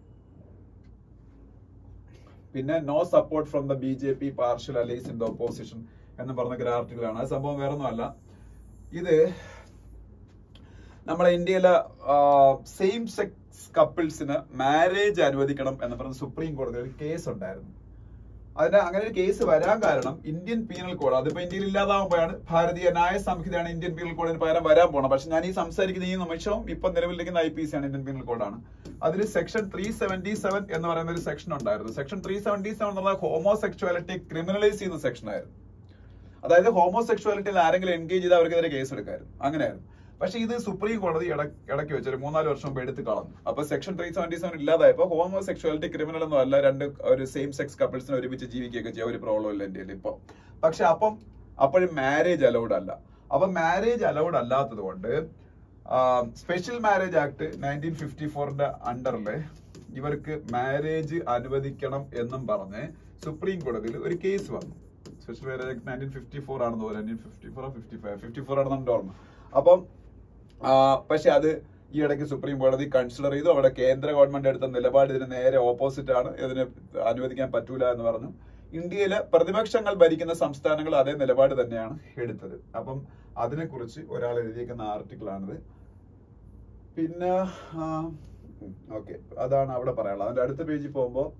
പിന്നെ no support from the B J P partial allies in the opposition എന്ന് പറഞ്ഞ ഒരു ആർട്ടിക്കിളാണ് അത് സംഭവം വേറെ ഒന്നുമല്ല ഇത് നമ്മുടെ ഇന്ത്യയിലെ സെയിം സെക്സ് കപ്പിൾസിന് മാരേജ് അനുവദിക്കണം എന്ന് പറഞ്ഞ സുപ്രീം കോടതിയിൽ ഒരു കേസ് ഉണ്ടായിരുന്നു അതിന് അങ്ങനെ ഒരു കേസ് വരാൻ കാരണം ഇന്ത്യൻ പീനൽ കോഡ് അതിപ്പോ ഇന്ത്യയിൽ ഇല്ലാതാവുമ്പോഴാണ് ഭാരതീയ ന്യായ സംഹിതയാണ് ഇന്ത്യൻ പീനൽ കോഡിന് പകരം വരാൻ പോണം പക്ഷെ ഞാൻ ഈ സംസാരിക്കുന്ന ഈ നിമിഷവും ഇപ്പൊ നിലവിലിരിക്കുന്ന ഐ പി സി ആണ് ഇന്ത്യൻ പീനൽ കോഡാണ് അതിൽ സെക്ഷൻ ത്രീ സെവന്റി സെവൻ എന്ന് പറയുന്ന ഒരു സെക്ഷൻ ഉണ്ടായിരുന്നു സെക്ഷൻ ത്രീ സെവന്റി സെവൻ എന്ന് പറഞ്ഞാൽ ഹോമോസെക്ച്വാലിറ്റി ക്രിമിനലൈസ് ചെയ്യുന്ന സെക്ഷൻ ആയിരുന്നു അതായത് ഹോമോസെക്ച്വാലിറ്റിയിൽ ആരെങ്കിലും എൻഗേജ് ചെയ്ത് അവർക്കെതിരെ കേസ് എടുക്കായിരുന്നു അങ്ങനെയായിരുന്നു പക്ഷെ ഇത് സുപ്രീം കോടതി ഇട- ഇടയ്ക്ക് വെച്ചൊരു മൂന്നാല് വർഷം മുമ്പ് എടുത്ത് കളഞ്ഞു അപ്പൊ സെക്ഷൻ ത്രീ സെവന്റി സെവൻ ഇല്ലാതായപ്പോ ഹോമോസെക്ച്വാലിറ്റി ക്രിമിനൽ ഒന്നും അല്ല രണ്ട് ഒരു സെയിം സെക്സ് കപ്പിൾസിന് ഒരുമിച്ച് ജീവിക്കുകയൊക്കെ ചെയ്യാൻ ഒരു പ്രോബ്ലം ഇല്ല ഇന്ത്യയിൽ ഇപ്പൊ പക്ഷെ അപ്പം അപ്പോഴും മാരേജ് അലൗഡ് അല്ല അപ്പൊ മാരേജ് അലൗഡ് അല്ലാത്തത് കൊണ്ട് special marriage act nineteen fifty ഫോറിന്റെ അണ്ടറിൽ ഇവർക്ക് മാരേജ് അനുവദിക്കണം എന്നും പറഞ്ഞ് സുപ്രീം കോടതിയിൽ ഒരു കേസ് വന്നു special marriage act nineteen fifty four ആണെന്ന് തോന്നുന്നു nineteen fifty four fifty five fifty four ആണെന്ന് എൻ്റെ ഓർമ്മ അപ്പം ആ, പക്ഷെ അത് ഈ ഇടയ്ക്ക് സുപ്രീം കോടതി കൺസിഡർ ചെയ്തു അവിടെ കേന്ദ്ര ഗവൺമെന്റ് എടുത്ത നിലപാട് ഇതിന് നേരെ ഓപ്പോസിറ്റ് ആണ് ഇതിന് അനുവദിക്കാൻ പറ്റൂല എന്ന് പറഞ്ഞു ഇന്ത്യയിലെ പ്രതിപക്ഷങ്ങൾ ഭരിക്കുന്ന സംസ്ഥാനങ്ങൾ അതേ നിലപാട് തന്നെയാണ് എടുത്തത് അപ്പം അതിനെക്കുറിച്ച് ഒരാൾ എഴുതിയേക്കുന്ന ആർട്ടിക്കിൾ ആണിത് പിന്നെ ഓക്കെ അതാണ് അവിടെ പറയാനുള്ളത് അതിന്റെ അടുത്ത പേജിൽ പോകുമ്പോൾ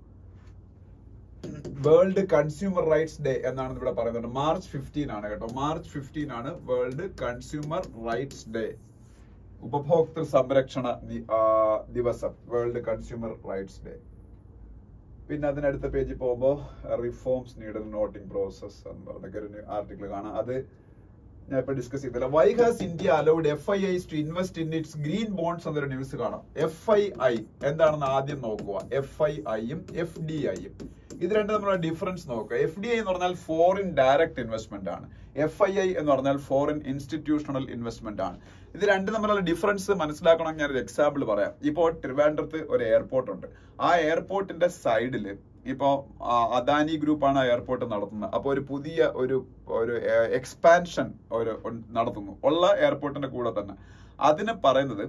വേൾഡ് കൺസ്യൂമർ റൈറ്റ്സ് ഡേ എന്നാണ് ഇവിടെ പറയുന്നത് മാർച്ച് ഫിഫ്റ്റീൻ ആണ് കേട്ടോ മാർച്ച് ഫിഫ്റ്റീൻ ആണ് വേൾഡ് കൺസ്യൂമർ റൈറ്റ്സ് ഡേ ഉപഭോക്തൃ സംരക്ഷണ ദി- ആ, ദിവസം വേൾഡ് കൺസ്യൂമർ റൈറ്റ്സ് ഡേ പിന്നെ അതിനടുത്ത പേജിൽ പോകുമ്പോൾ റിഫോംസ് നീഡ് നോട്ടിംഗ് പ്രോസസ് എന്ന് പറഞ്ഞൊക്കെ ഒരു ആർട്ടിക്കിൾ കാണാം അത് ഞാൻ ഇപ്പൊ ഡിസ്കസ് ചെയ്തില്ല why has India allowed F I Is to invest in its green bonds എന്നൊരു ന്യൂസ് കാണാം എഫ് ഐ ഐ എന്താണെന്ന് ആദ്യം നോക്കുക എഫ് ഐ ഐയും എഫ് ഡി ഐയും ഇത് രണ്ടും തമ്മിലുള്ള ഡിഫറൻസ് നോക്കുക എഫ് ഡി ഐ എന്ന് പറഞ്ഞാൽ ഫോറിൻ ഡയറക്ട് ഇൻവെസ്റ്റ്മെന്റ് ആണ് എഫ് ഐ ഐ എന്ന് പറഞ്ഞാൽ ഫോറിൻ ഇൻസ്റ്റിറ്റ്യൂഷണൽ ഇൻവെസ്റ്റ്മെന്റ് ആണ് ഇത് രണ്ടും തമ്മിലുള്ള ഡിഫറൻസ് മനസ്സിലാക്കണമെങ്കിൽ ഞാനൊരു എക്സാമ്പിൾ പറയാം ഇപ്പോൾ ട്രിവാൻഡ്രത്ത് ഒരു എയർപോർട്ട് ഉണ്ട് ആ എയർപോർട്ടിന്റെ സൈഡിൽ ഇപ്പോ ആ, അദാനി ഗ്രൂപ്പാണ് ആ എയർപോർട്ട് നടത്തുന്നത് അപ്പോൾ ഒരു പുതിയ ഒരു ഒരു എക്സ്പാൻഷൻ ഒരു ഉൺ- നടത്തുന്നു ഉള്ള എയർപോർട്ടിന്റെ കൂടെ തന്നെ അതിന് പറയുന്നത്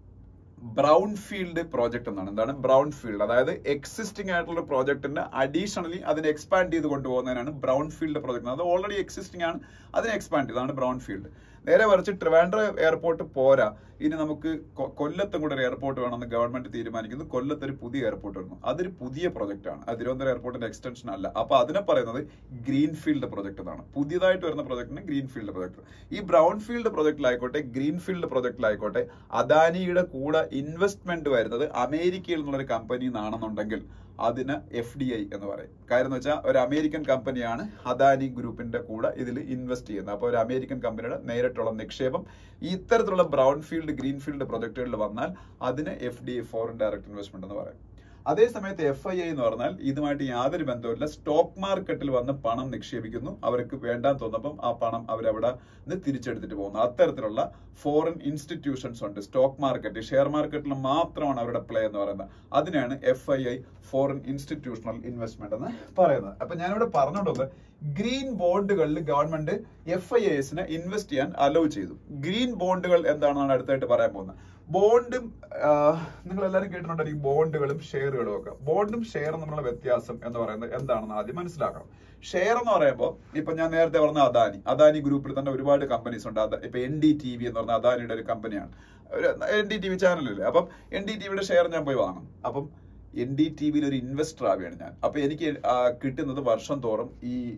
ബ്രൗൺ ഫീൽഡ് പ്രോജക്റ്റ് എന്നാണ് എന്താണ് ബ്രൗൺ ഫീൽഡ് അതായത് എക്സിസ്റ്റിംഗ് ആയിട്ടുള്ള പ്രോജക്റ്റിന്റെ അഡീഷണലി അതിനെ എക്സ്പാൻഡ് ചെയ്ത് കൊണ്ടുപോകുന്നതിനാണ് ബ്രൗൺ ഫീൽഡ് പ്രോജക്റ്റ് അത് ഓൾറെഡി എക്സിസ്റ്റിംഗ് ആണ് അതിനെ എക്സ്പാൻഡ് ചെയ്തതാണ് ബ്രൗൺ ഫീൽഡ് നേരെ മറിച്ച് ട്രിവാൻഡ്രം എയർപോർട്ട് പോരാ ഇനി നമുക്ക് കൊ- കൊല്ലത്തും കൂടെ ഒരു എയർപോർട്ട് വേണമെന്ന് ഗവൺമെന്റ് തീരുമാനിക്കുന്നു കൊല്ലത്ത് ഒരു പുതിയ എയർപോർട്ട് വരുന്നു അതൊരു പുതിയ പ്രൊജക്റ്റ് ആണ് അത് തിരുവനന്തപുരം എയർപോർട്ടിന്റെ എക്സ്റ്റൻഷൻ അല്ല അപ്പൊ അതിനെ പറയുന്നത് ഗ്രീൻ ഫീൽഡ് പ്രൊജക്ട് എന്നാണ് പുതിയതായിട്ട് വരുന്ന പ്രൊജക്ടിന് ഗ്രീൻ ഫീൽഡ് പ്രൊജക്ട് ഈ ബ്രൗൺ ഫീൽഡ് പ്രൊജക്റ്റിലായിക്കോട്ടെ ഗ്രീൻ ഫീൽഡ് പ്രൊജക്റ്റിലായിക്കോട്ടെ അദാനിയുടെ കൂടെ ഇൻവെസ്റ്റ്മെന്റ് വരുന്നത് അമേരിക്കയിൽ നിന്നുള്ള ഒരു കമ്പനി നിന്നാണെന്നുണ്ടെങ്കിൽ അതിന് എഫ് ഡി ഐ എന്ന് പറയും കാര്യം എന്ന് വെച്ചാൽ ഒരു അമേരിക്കൻ കമ്പനിയാണ് അദാനി ഗ്രൂപ്പിന്റെ കൂടെ ഇതിൽ ഇൻവെസ്റ്റ് ചെയ്യുന്നത് അപ്പോൾ ഒരു അമേരിക്കൻ കമ്പനിയുടെ നേരിട്ടുള്ള നിക്ഷേപം ഈ ഇത്തരത്തിലുള്ള ബ്രൗൺ ഫീൽഡ് ഗ്രീൻ ഫീൽഡ് പ്രൊജക്ടുകളിൽ വന്നാൽ അതിന് F D I foreign direct investment എന്ന് പറയും അതേ സമയത്ത് എഫ് ഐ ഐ എന്ന് പറഞ്ഞാൽ ഇതുമായിട്ട് യാതൊരു ബന്ധവുമില്ല സ്റ്റോക്ക് മാർക്കറ്റിൽ വന്ന് പണം നിക്ഷേപിക്കുന്നു അവർക്ക് വേണ്ടാന്ന് തോന്നപ്പം ആ പണം അവരവിടെ നിന്ന് തിരിച്ചെടുത്തിട്ട് പോകുന്നു അത്തരത്തിലുള്ള ഫോറിൻ ഇൻസ്റ്റിറ്റ്യൂഷൻസ് ഉണ്ട് സ്റ്റോക്ക് മാർക്കറ്റ് ഷെയർ മാർക്കറ്റിൽ മാത്രമാണ് അവരുടെ പ്ലേ എന്ന് പറയുന്നത് അതിനാണ് F I I foreign institutional investment എന്ന് പറയുന്നത് അപ്പൊ ഞാനിവിടെ പറഞ്ഞോണ്ടത് ഗ്രീൻ ബോണ്ടുകളിൽ ഗവൺമെന്റ് എഫ് ഐ എസിനെ ഇൻവെസ്റ്റ് ചെയ്യാൻ അലോ ചെയ്തു ഗ്രീൻ ബോണ്ടുകൾ എന്താണെന്നാണ് അടുത്തായിട്ട് പറയാൻ പോകുന്നത് ബോണ്ടും നിങ്ങൾ എല്ലാവരും കേട്ടിട്ടുണ്ടായിരിക്കും ബോണ്ടുകളും ഷെയറുകളും ഒക്കെ ബോണ്ടും ഷെയറും തമ്മിലുള്ള വ്യത്യാസം എന്ന് പറയുന്നത് എന്താണെന്ന് ആദ്യം മനസ്സിലാക്കണം ഷെയർ എന്ന് പറയുമ്പോൾ ഇപ്പൊ ഞാൻ നേരത്തെ പറഞ്ഞ അദാനി അദാനി ഗ്രൂപ്പിൽ തന്നെ ഒരുപാട് കമ്പനീസ് ഉണ്ട് അദ- ഇപ്പൊ എൻ ഡി ടി വി എന്ന് പറഞ്ഞ അദാനിയുടെ ഒരു കമ്പനിയാണ് ഒരു എൻ ഡി ടി വി ചാനലില്ലേ അപ്പം എൻ ഡി ടി വിയുടെ ഷെയർ ഞാൻ പോയി വാങ്ങും അപ്പം എൻ ഡി ടി വിയിൽ ഒരു ഇൻവെസ്റ്റർ ആവുകയാണ് ഞാൻ അപ്പൊ എനിക്ക് ആ, കിട്ടുന്നത് വർഷം തോറും ഈ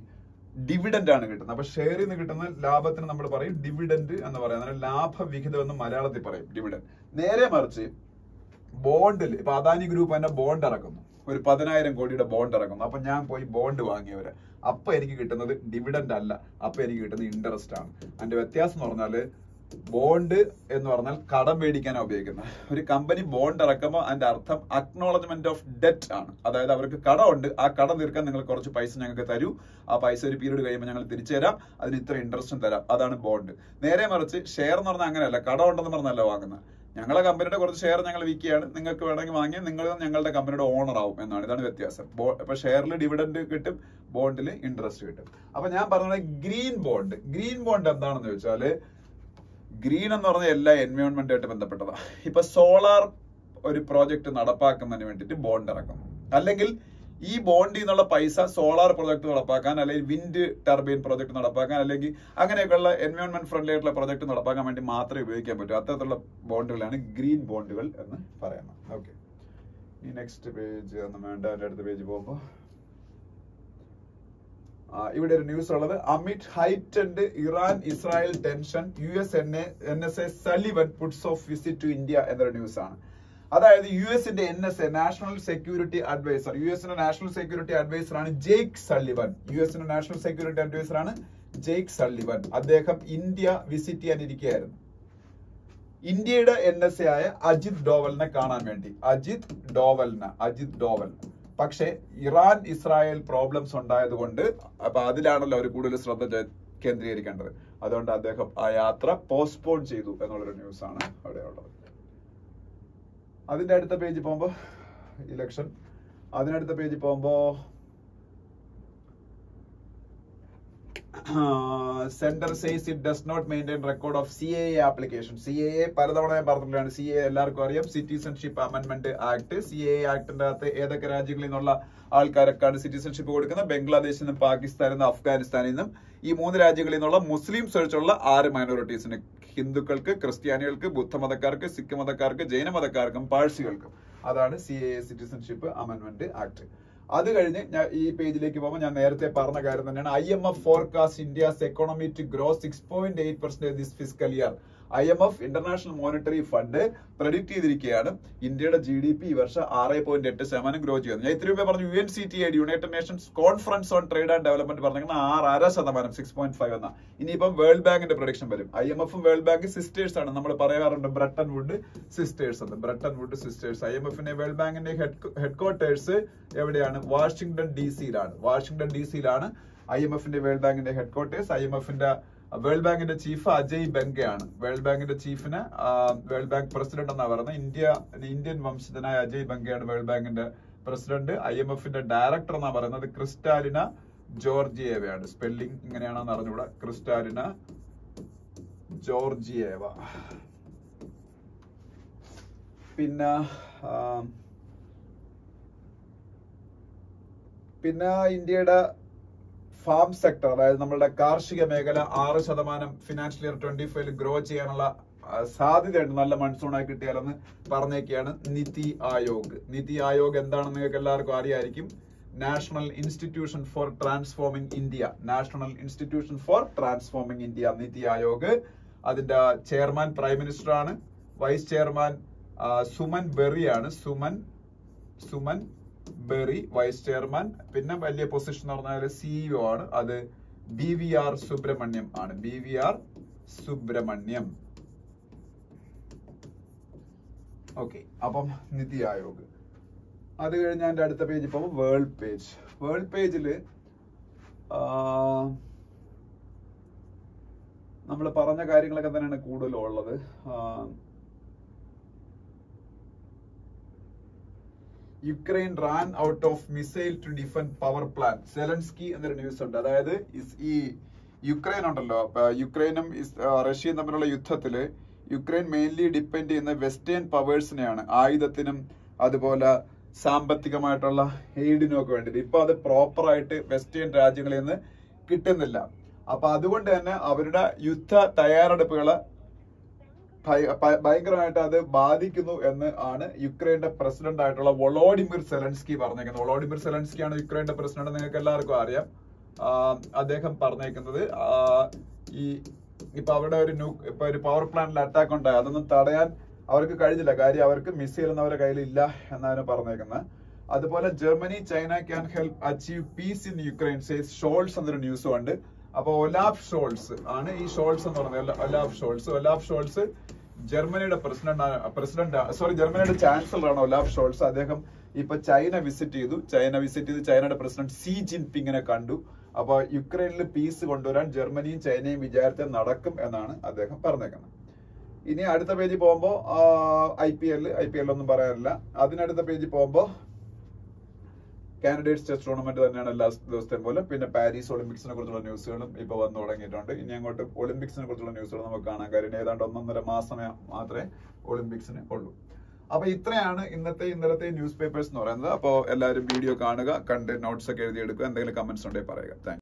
ഡിവിഡന്റ് ആണ് കിട്ടുന്നത് അപ്പൊ ഷെയറിൽ നിന്ന് കിട്ടുന്ന ലാഭത്തിന് നമ്മൾ പറയും ഡിവിഡന്റ് എന്ന് പറയും അതിന് ലാഭവിഹിതം എന്ന് മലയാളത്തിൽ പറയും ഡിവിഡന്റ് നേരെ മറിച്ച് ബോണ്ടിൽ ഇപ്പൊ അദാനി ഗ്രൂപ്പ് തന്നെ ബോണ്ട് ഇറക്കുന്നു ഒരു പതിനായിരം കോടിയുടെ ബോണ്ട് ഇറക്കുന്നു അപ്പൊ ഞാൻ പോയി ബോണ്ട് വാങ്ങിയവര് അപ്പൊ എനിക്ക് കിട്ടുന്നത് ഡിവിഡന്റ് അല്ല അപ്പൊ എനിക്ക് കിട്ടുന്നത് ഇൻട്രസ്റ്റ് ആണ് അതിന്റെ വ്യത്യാസം എന്ന് പറഞ്ഞാല് ബോണ്ട് എന്ന് പറഞ്ഞാൽ കടം മേടിക്കാനാണ് ഉപയോഗിക്കുന്നത് ഒരു കമ്പനി ബോണ്ട് ഇറക്കുമ്പോൾ അതിന്റെ അർത്ഥം അക്നോളജ്മെന്റ് ഓഫ് ഡെറ്റ് ആണ് അതായത് അവർക്ക് കടമുണ്ട് ആ കടം തീർക്കാൻ നിങ്ങൾ കുറച്ച് പൈസ ഞങ്ങൾക്ക് തരൂ ആ പൈസ ഒരു പീരീഡ് കഴിയുമ്പോൾ ഞങ്ങൾ തിരിച്ചു തരാം അതിന് ഇത്ര ഇൻട്രസ്റ്റും തരാം അതാണ് ബോണ്ട് നേരെ മറിച്ച് ഷെയർ എന്ന് പറഞ്ഞാൽ അങ്ങനെയല്ല കടം ഉണ്ടെന്ന് പറഞ്ഞല്ല വാങ്ങുന്നത് ഞങ്ങളെ കമ്പനിയുടെ കുറച്ച് ഷെയർ ഞങ്ങൾ വിൽക്കുകയാണ് നിങ്ങൾക്ക് വേണമെങ്കിൽ വാങ്ങി നിങ്ങൾ ഞങ്ങളുടെ കമ്പനിയുടെ ഓണർ ആവും എന്നാണ് ഇതാണ് വ്യത്യാസം ബോ- ഇപ്പൊ ഷെയറിൽ ഡിവിഡന്റ് കിട്ടും ബോണ്ടിൽ ഇൻട്രസ്റ്റ് കിട്ടും അപ്പൊ ഞാൻ പറഞ്ഞത് ഗ്രീൻ ബോണ്ട് ഗ്രീൻ ബോണ്ട് എന്താണെന്ന് ചോദിച്ചാല് ഗ്രീൻ എന്ന് പറഞ്ഞ എല്ലാ എൻവയോൺമെന്റുമായിട്ട് ബന്ധപ്പെട്ടതാണ് ഇപ്പൊ സോളാർ ഒരു പ്രോജക്റ്റ് നടപ്പാക്കുന്നതിന് വേണ്ടിയിട്ട് ബോണ്ട് ഇറക്കും അല്ലെങ്കിൽ ഈ ബോണ്ടിൽ നിന്നുള്ള പൈസ സോളാർ പ്രോജക്റ്റ് നടപ്പാക്കാൻ അല്ലെങ്കിൽ വിൻഡ് ടർബൈൻ പ്രോജക്റ്റ് നടപ്പാക്കാൻ അല്ലെങ്കിൽ അങ്ങനെയൊക്കെയുള്ള എൻവയോൺമെന്റ് ഫ്രണ്ട്ലി ആയിട്ടുള്ള പ്രോജക്റ്റ് നടപ്പാക്കാൻ വേണ്ടി മാത്രമേ ഉപയോഗിക്കാൻ പറ്റൂ അത്തരത്തിലുള്ള ബോണ്ടുകളാണ് ഗ്രീൻ ബോണ്ടുകൾ എന്ന് പറയുന്നത് ഓക്കെ ഈ നെക്സ്റ്റ് പേജ് ഒന്നും വേണ്ട അതിന്റെ അടുത്ത പേജ് പോകുമ്പോൾ ആ, ഇവിടെ ഒരു ന്യൂസ് ഉള്ളത് amid heightened Iran Israel tension U S N N S A Sullivan puts off visit to India എന്നൊരു ന്യൂസ് ആണ് അതായത് യു എസിന്റെ N S A national security adviser U എസിന്റെ നാഷണൽ സെക്യൂരിറ്റി അഡ്വൈസർ ആണ് ജെയ്ക്ക് സള്ളിവൻ യു എസിന്റെ national security adviser ആണ് Jake Sullivan അദ്ദേഹം India visit ചെയ്യാനിരിക്കുകയായിരുന്നു ഇന്ത്യയുടെ എൻ എസ് എ ആയ അജിത് ഡോവലിനെ കാണാൻ വേണ്ടി അജിത് ഡോവലിന് അജിത് ഡോവൽ പക്ഷേ ഇറാൻ ഇസ്രായേൽ പ്രോബ്ലംസ് ഉണ്ടായതുകൊണ്ട് അപ്പൊ അതിലാണല്ലോ അവർ കൂടുതൽ ശ്രദ്ധ ചെ- കേന്ദ്രീകരിക്കേണ്ടത് അതുകൊണ്ട് അദ്ദേഹം ആ യാത്ര പോസ്റ്റ്പോൺ ചെയ്തു എന്നുള്ളൊരു ന്യൂസ് ആണ് അവിടെ ഉള്ളത് അതിന്റെ അടുത്ത പേജ് പോകുമ്പോ ഇലക്ഷൻ അതിനടുത്ത പേജ് പോകുമ്പോ centre says it does not maintain record of C A application C A പലതവണ ഞാൻ പറഞ്ഞിട്ടുള്ളതാണ് സി എ എല്ലാവർക്കും അറിയാം citizenship amendment act C A ആക്ടിന്റെ അകത്ത് ഏതൊക്കെ രാജ്യങ്ങളിൽ നിന്നുള്ള ആൾക്കാരൊക്കെയാണ് സിറ്റിസൺഷിപ്പ് കൊടുക്കുന്നത് ബംഗ്ലാദേശിൽ നിന്നും പാകിസ്ഥാനിൽ നിന്നും അഫ്ഗാനിസ്ഥാനിൽ നിന്നും ഈ മൂന്ന് രാജ്യങ്ങളിൽ നിന്നുള്ള മുസ്ലിംസ് ഒഴിച്ചുള്ള ആറ് മൈനോറിറ്റീസിന് ഹിന്ദുക്കൾക്ക് ക്രിസ്ത്യാനികൾക്ക് ബുദ്ധമതക്കാർക്ക് സിഖ് മതക്കാർക്ക് ജൈന മതക്കാർക്കും പാഴ്സികൾക്കും അതാണ് C A citizenship amendment act അത് കഴിഞ്ഞ് ഞാൻ ഈ പേജിലേക്ക് പോകുമ്പോൾ ഞാൻ നേരത്തെ പറഞ്ഞ കാര്യം തന്നെയാണ് I M F forecast India's economy to grow six point eight percent this fiscal year I M F international monetary fund predict ചെയ്തിരിക്കുകയാണ് ഇന്ത്യയുടെ ജി ഡി പി ഈ വർഷം ആറ് പോയിന്റ് എട്ട് ശതമാനം ഗ്രോ ചെയ്യുന്നു ഞാൻ ഇത്തിരി മുമ്പേ പറഞ്ഞു U N C T I United Nations conference on trade and development പറഞ്ഞിരിക്കുന്ന ആറ് അര ശതമാനം സിക്സ് പോയിന്റ് ഫൈവ് എന്ന ഇനിയിപ്പം വേൾഡ് ബാങ്കിന്റെ പ്രൊഡിക്ഷൻ വരും ഐ എം എഫും വേൾഡ് ബാങ്ക് സിസ്റ്റേഴ്സ് ആണ് നമ്മൾ പറയാറുണ്ട് ബ്രട്ടൺ വുഡ് സിസ്റ്റേഴ്സ് എന്ന് Bretton wood sisters I M എഫിന്റെ വേൾഡ് ബാങ്കിന്റെ ഹെഡ് ക്വാർട്ടേഴ്സ് എവിടെയാണ് വാഷിംഗ്ടൺ ഡി സിയിലാണ് വാഷിംഗ്ടൺ ഡി സിയിലാണ് ഐ എം എഫിന്റെ വേൾഡ് ബാങ്കിന്റെ ഹെഡ് ക്വാർട്ടേഴ്സ് ഐ എം എഫിന്റെ വേൾഡ് ബാങ്കിന്റെ ചീഫ് അജയ് ബംഗയാണ് വേൾഡ് ബാങ്കിന്റെ ചീഫിന് വേൾഡ് ബാങ്ക് പ്രസിഡന്റ് എന്നാ പറയുന്നത് ഇന്ത്യ ഇന്ത്യൻ വംശജനായ അജയ് ബംഗയാണ് വേൾഡ് ബാങ്കിന്റെ പ്രസിഡന്റ് ഐ എം എഫിന്റെ ഡയറക്ടർ എന്നാ പറയുന്നത് ക്രിസ്റ്റാലിന ജോർജിയേവയാണ് സ്പെല്ലിംഗ് ഇങ്ങനെയാണെന്ന് അറിഞ്ഞുകൂടാ ക്രിസ്റ്റാലിന ജോർജിയേവ പിന്നെ ആ, പിന്നെ ഇന്ത്യയുടെ ഫാം സെക്ടർ അതായത് നമ്മളുടെ കാർഷിക മേഖല ആറ് ശതമാനം financial year twenty five grow ചെയ്യാനുള്ള ആ, സാധ്യതയുണ്ട് നല്ല മൺസൂണായി കിട്ടിയാലെന്ന് പറഞ്ഞേക്കാണ് നിതി ആയോഗ് നിതി ആയോഗ് എന്താണെന്ന് നിങ്ങൾക്ക് എല്ലാവർക്കും അറിയായിരിക്കും national institution for transforming India national institution for transforming India NITI Aayog അതിന്റെ ചെയർമാൻ പ്രൈം മിനിസ്റ്റർ ആണ് വൈസ് ചെയർമാൻ ആ, സുമൻ ബെറിയാണ് സുമൻ സുമൻ ബെറി വൈസ് ചെയർമാൻ പിന്നെ വലിയ പൊസിഷൻ എന്ന് പറഞ്ഞാൽ സിഇഒ ആണ് അത് ബി വി ആർ സുബ്രഹ്മണ്യം ആണ് B V R Subrahmanyam okay അപ്പം നിതി ആയോഗ് അത് കഴിഞ്ഞ് അതിന്റെ അടുത്ത പേജ് ഇപ്പൊ വേൾഡ് പേജ് വേൾഡ് പേജില് നമ്മൾ പറഞ്ഞ കാര്യങ്ങളൊക്കെ തന്നെയാണ് കൂടുതലും ഉള്ളത് ആ, Ukraine ran out of missile to defend power plant Zelensky എന്നൊരു ന്യൂസ് ഉണ്ട് അതായത് ഇസ് ഈ യുക്രൈൻ ഉണ്ടല്ലോ അപ്പൊ യുക്രൈനും ഇസ്- ആ, റഷ്യയും തമ്മിലുള്ള യുദ്ധത്തില് യുക്രൈൻ മെയിൻലി ഡിപ്പെൻഡ് ചെയ്യുന്ന വെസ്റ്റേൺ പവേഴ്സിനെയാണ് ആയുധത്തിനും അതുപോലെ സാമ്പത്തികമായിട്ടുള്ള എയ്ഡിനും ഒക്കെ വേണ്ടിയിട്ട് ഇപ്പൊ അത് പ്രോപ്പർ ആയിട്ട് വെസ്റ്റേൺ രാജ്യങ്ങളിൽ നിന്ന് കിട്ടുന്നില്ല അപ്പൊ അതുകൊണ്ട് തന്നെ അവരുടെ യുദ്ധ തയ്യാറെടുപ്പുകള് ഭയ- ഭയ- ഭയങ്കരമായിട്ട് അത് ബാധിക്കുന്നു എന്ന് ആണ് യുക്രൈന്റെ പ്രസിഡന്റ് ആയിട്ടുള്ള വൊളോഡിമിർ സെലൻസ്കി പറഞ്ഞേക്കുന്നത് വൊളോഡിമിർ സെലൻസ്കി ആണ് യുക്രൈന്റെ പ്രസിഡന്റ് നിങ്ങൾക്ക് എല്ലാവർക്കും അറിയാം ആ, അദ്ദേഹം പറഞ്ഞേക്കുന്നത് ആ, ഈ ഇപ്പൊ അവിടെ ഒരു ന്യൂ ഇപ്പൊ ഒരു പവർ പ്ലാന്റിൽ അറ്റാക്ക് ഉണ്ടായി അതൊന്നും തടയാൻ അവർക്ക് കഴിഞ്ഞില്ല കാര്യം അവർക്ക് മിസൈൽ ഒന്നും അവരുടെ കയ്യിലില്ല എന്നാണ് പറഞ്ഞേക്കുന്നത് അതുപോലെ Germany China can help achieve peace in Ukraine says Scholz എന്നൊരു ന്യൂസും ഉണ്ട് അപ്പൊ ഒലാഫ് ഷോൾസ് ആണ് ഈ ഷോൾസ് എന്ന് പറയുന്നത് ഒലാഫ് ഷോൾസ് ഒലാഫ് ഷോൾസ് ജർമ്മനിയുടെ പ്രസിഡന്റ് പ്രസിഡന്റ് സോറി ജർമ്മനിയുടെ ചാൻസലർ ആണ് ഒലാഫ് ഷോൾസ് അദ്ദേഹം ഇപ്പൊ ചൈന വിസിറ്റ് ചെയ്തു ചൈന വിസിറ്റ് ചെയ്ത് ചൈനയുടെ പ്രസിഡന്റ് സി ജിൻപിങ്ങിനെ കണ്ടു അപ്പൊ യുക്രൈനിൽ പീസ് കൊണ്ടുവരാൻ ജർമ്മനിയും ചൈനയും വിചാരിച്ചാൽ നടക്കും എന്നാണ് അദ്ദേഹം പറഞ്ഞേക്കുന്നത് ഇനി അടുത്ത പേജിൽ പോകുമ്പോ I P L I P L ഒന്നും പറയാനില്ല അതിനടുത്ത പേജിൽ പോകുമ്പോ കാൻഡിഡേറ്റ്സ് ടെസ്റ്റ് ടൂർണമെന്റ് തന്നെയാണ് എല്ലാ ദിവസത്തെയും പോലെ പിന്നെ പാരീസ് ഒളിമ്പിക്സിനെ കുറിച്ചുള്ള ന്യൂസുകളും ഇപ്പൊ വന്നു തുടങ്ങിയിട്ടുണ്ട് ഇനി അങ്ങോട്ട് ഒളിമ്പിക്സിനെ കുറിച്ചുള്ള ന്യൂസുകൾ നമുക്ക് കാണാൻ കാര്യം ഏതാണ്ട് ഒന്നൊന്നര മാസമേ മാത്രമേ ഒളിമ്പിക്സിന് ഉള്ളൂ അപ്പൊ ഇത്രയാണ് ഇന്നത്തെ ഇന്നലത്തെ ന്യൂസ് പേപ്പേഴ്സ് എന്ന് പറയുന്നത് അപ്പോൾ എല്ലാവരും വീഡിയോ കാണുക കണ്ട് നോട്ട്സ് ഒക്കെ എഴുതിയെടുക്കുക എന്തെങ്കിലും കമന്റ്സ് ഉണ്ടെങ്കിൽ പറയുക താങ്ക്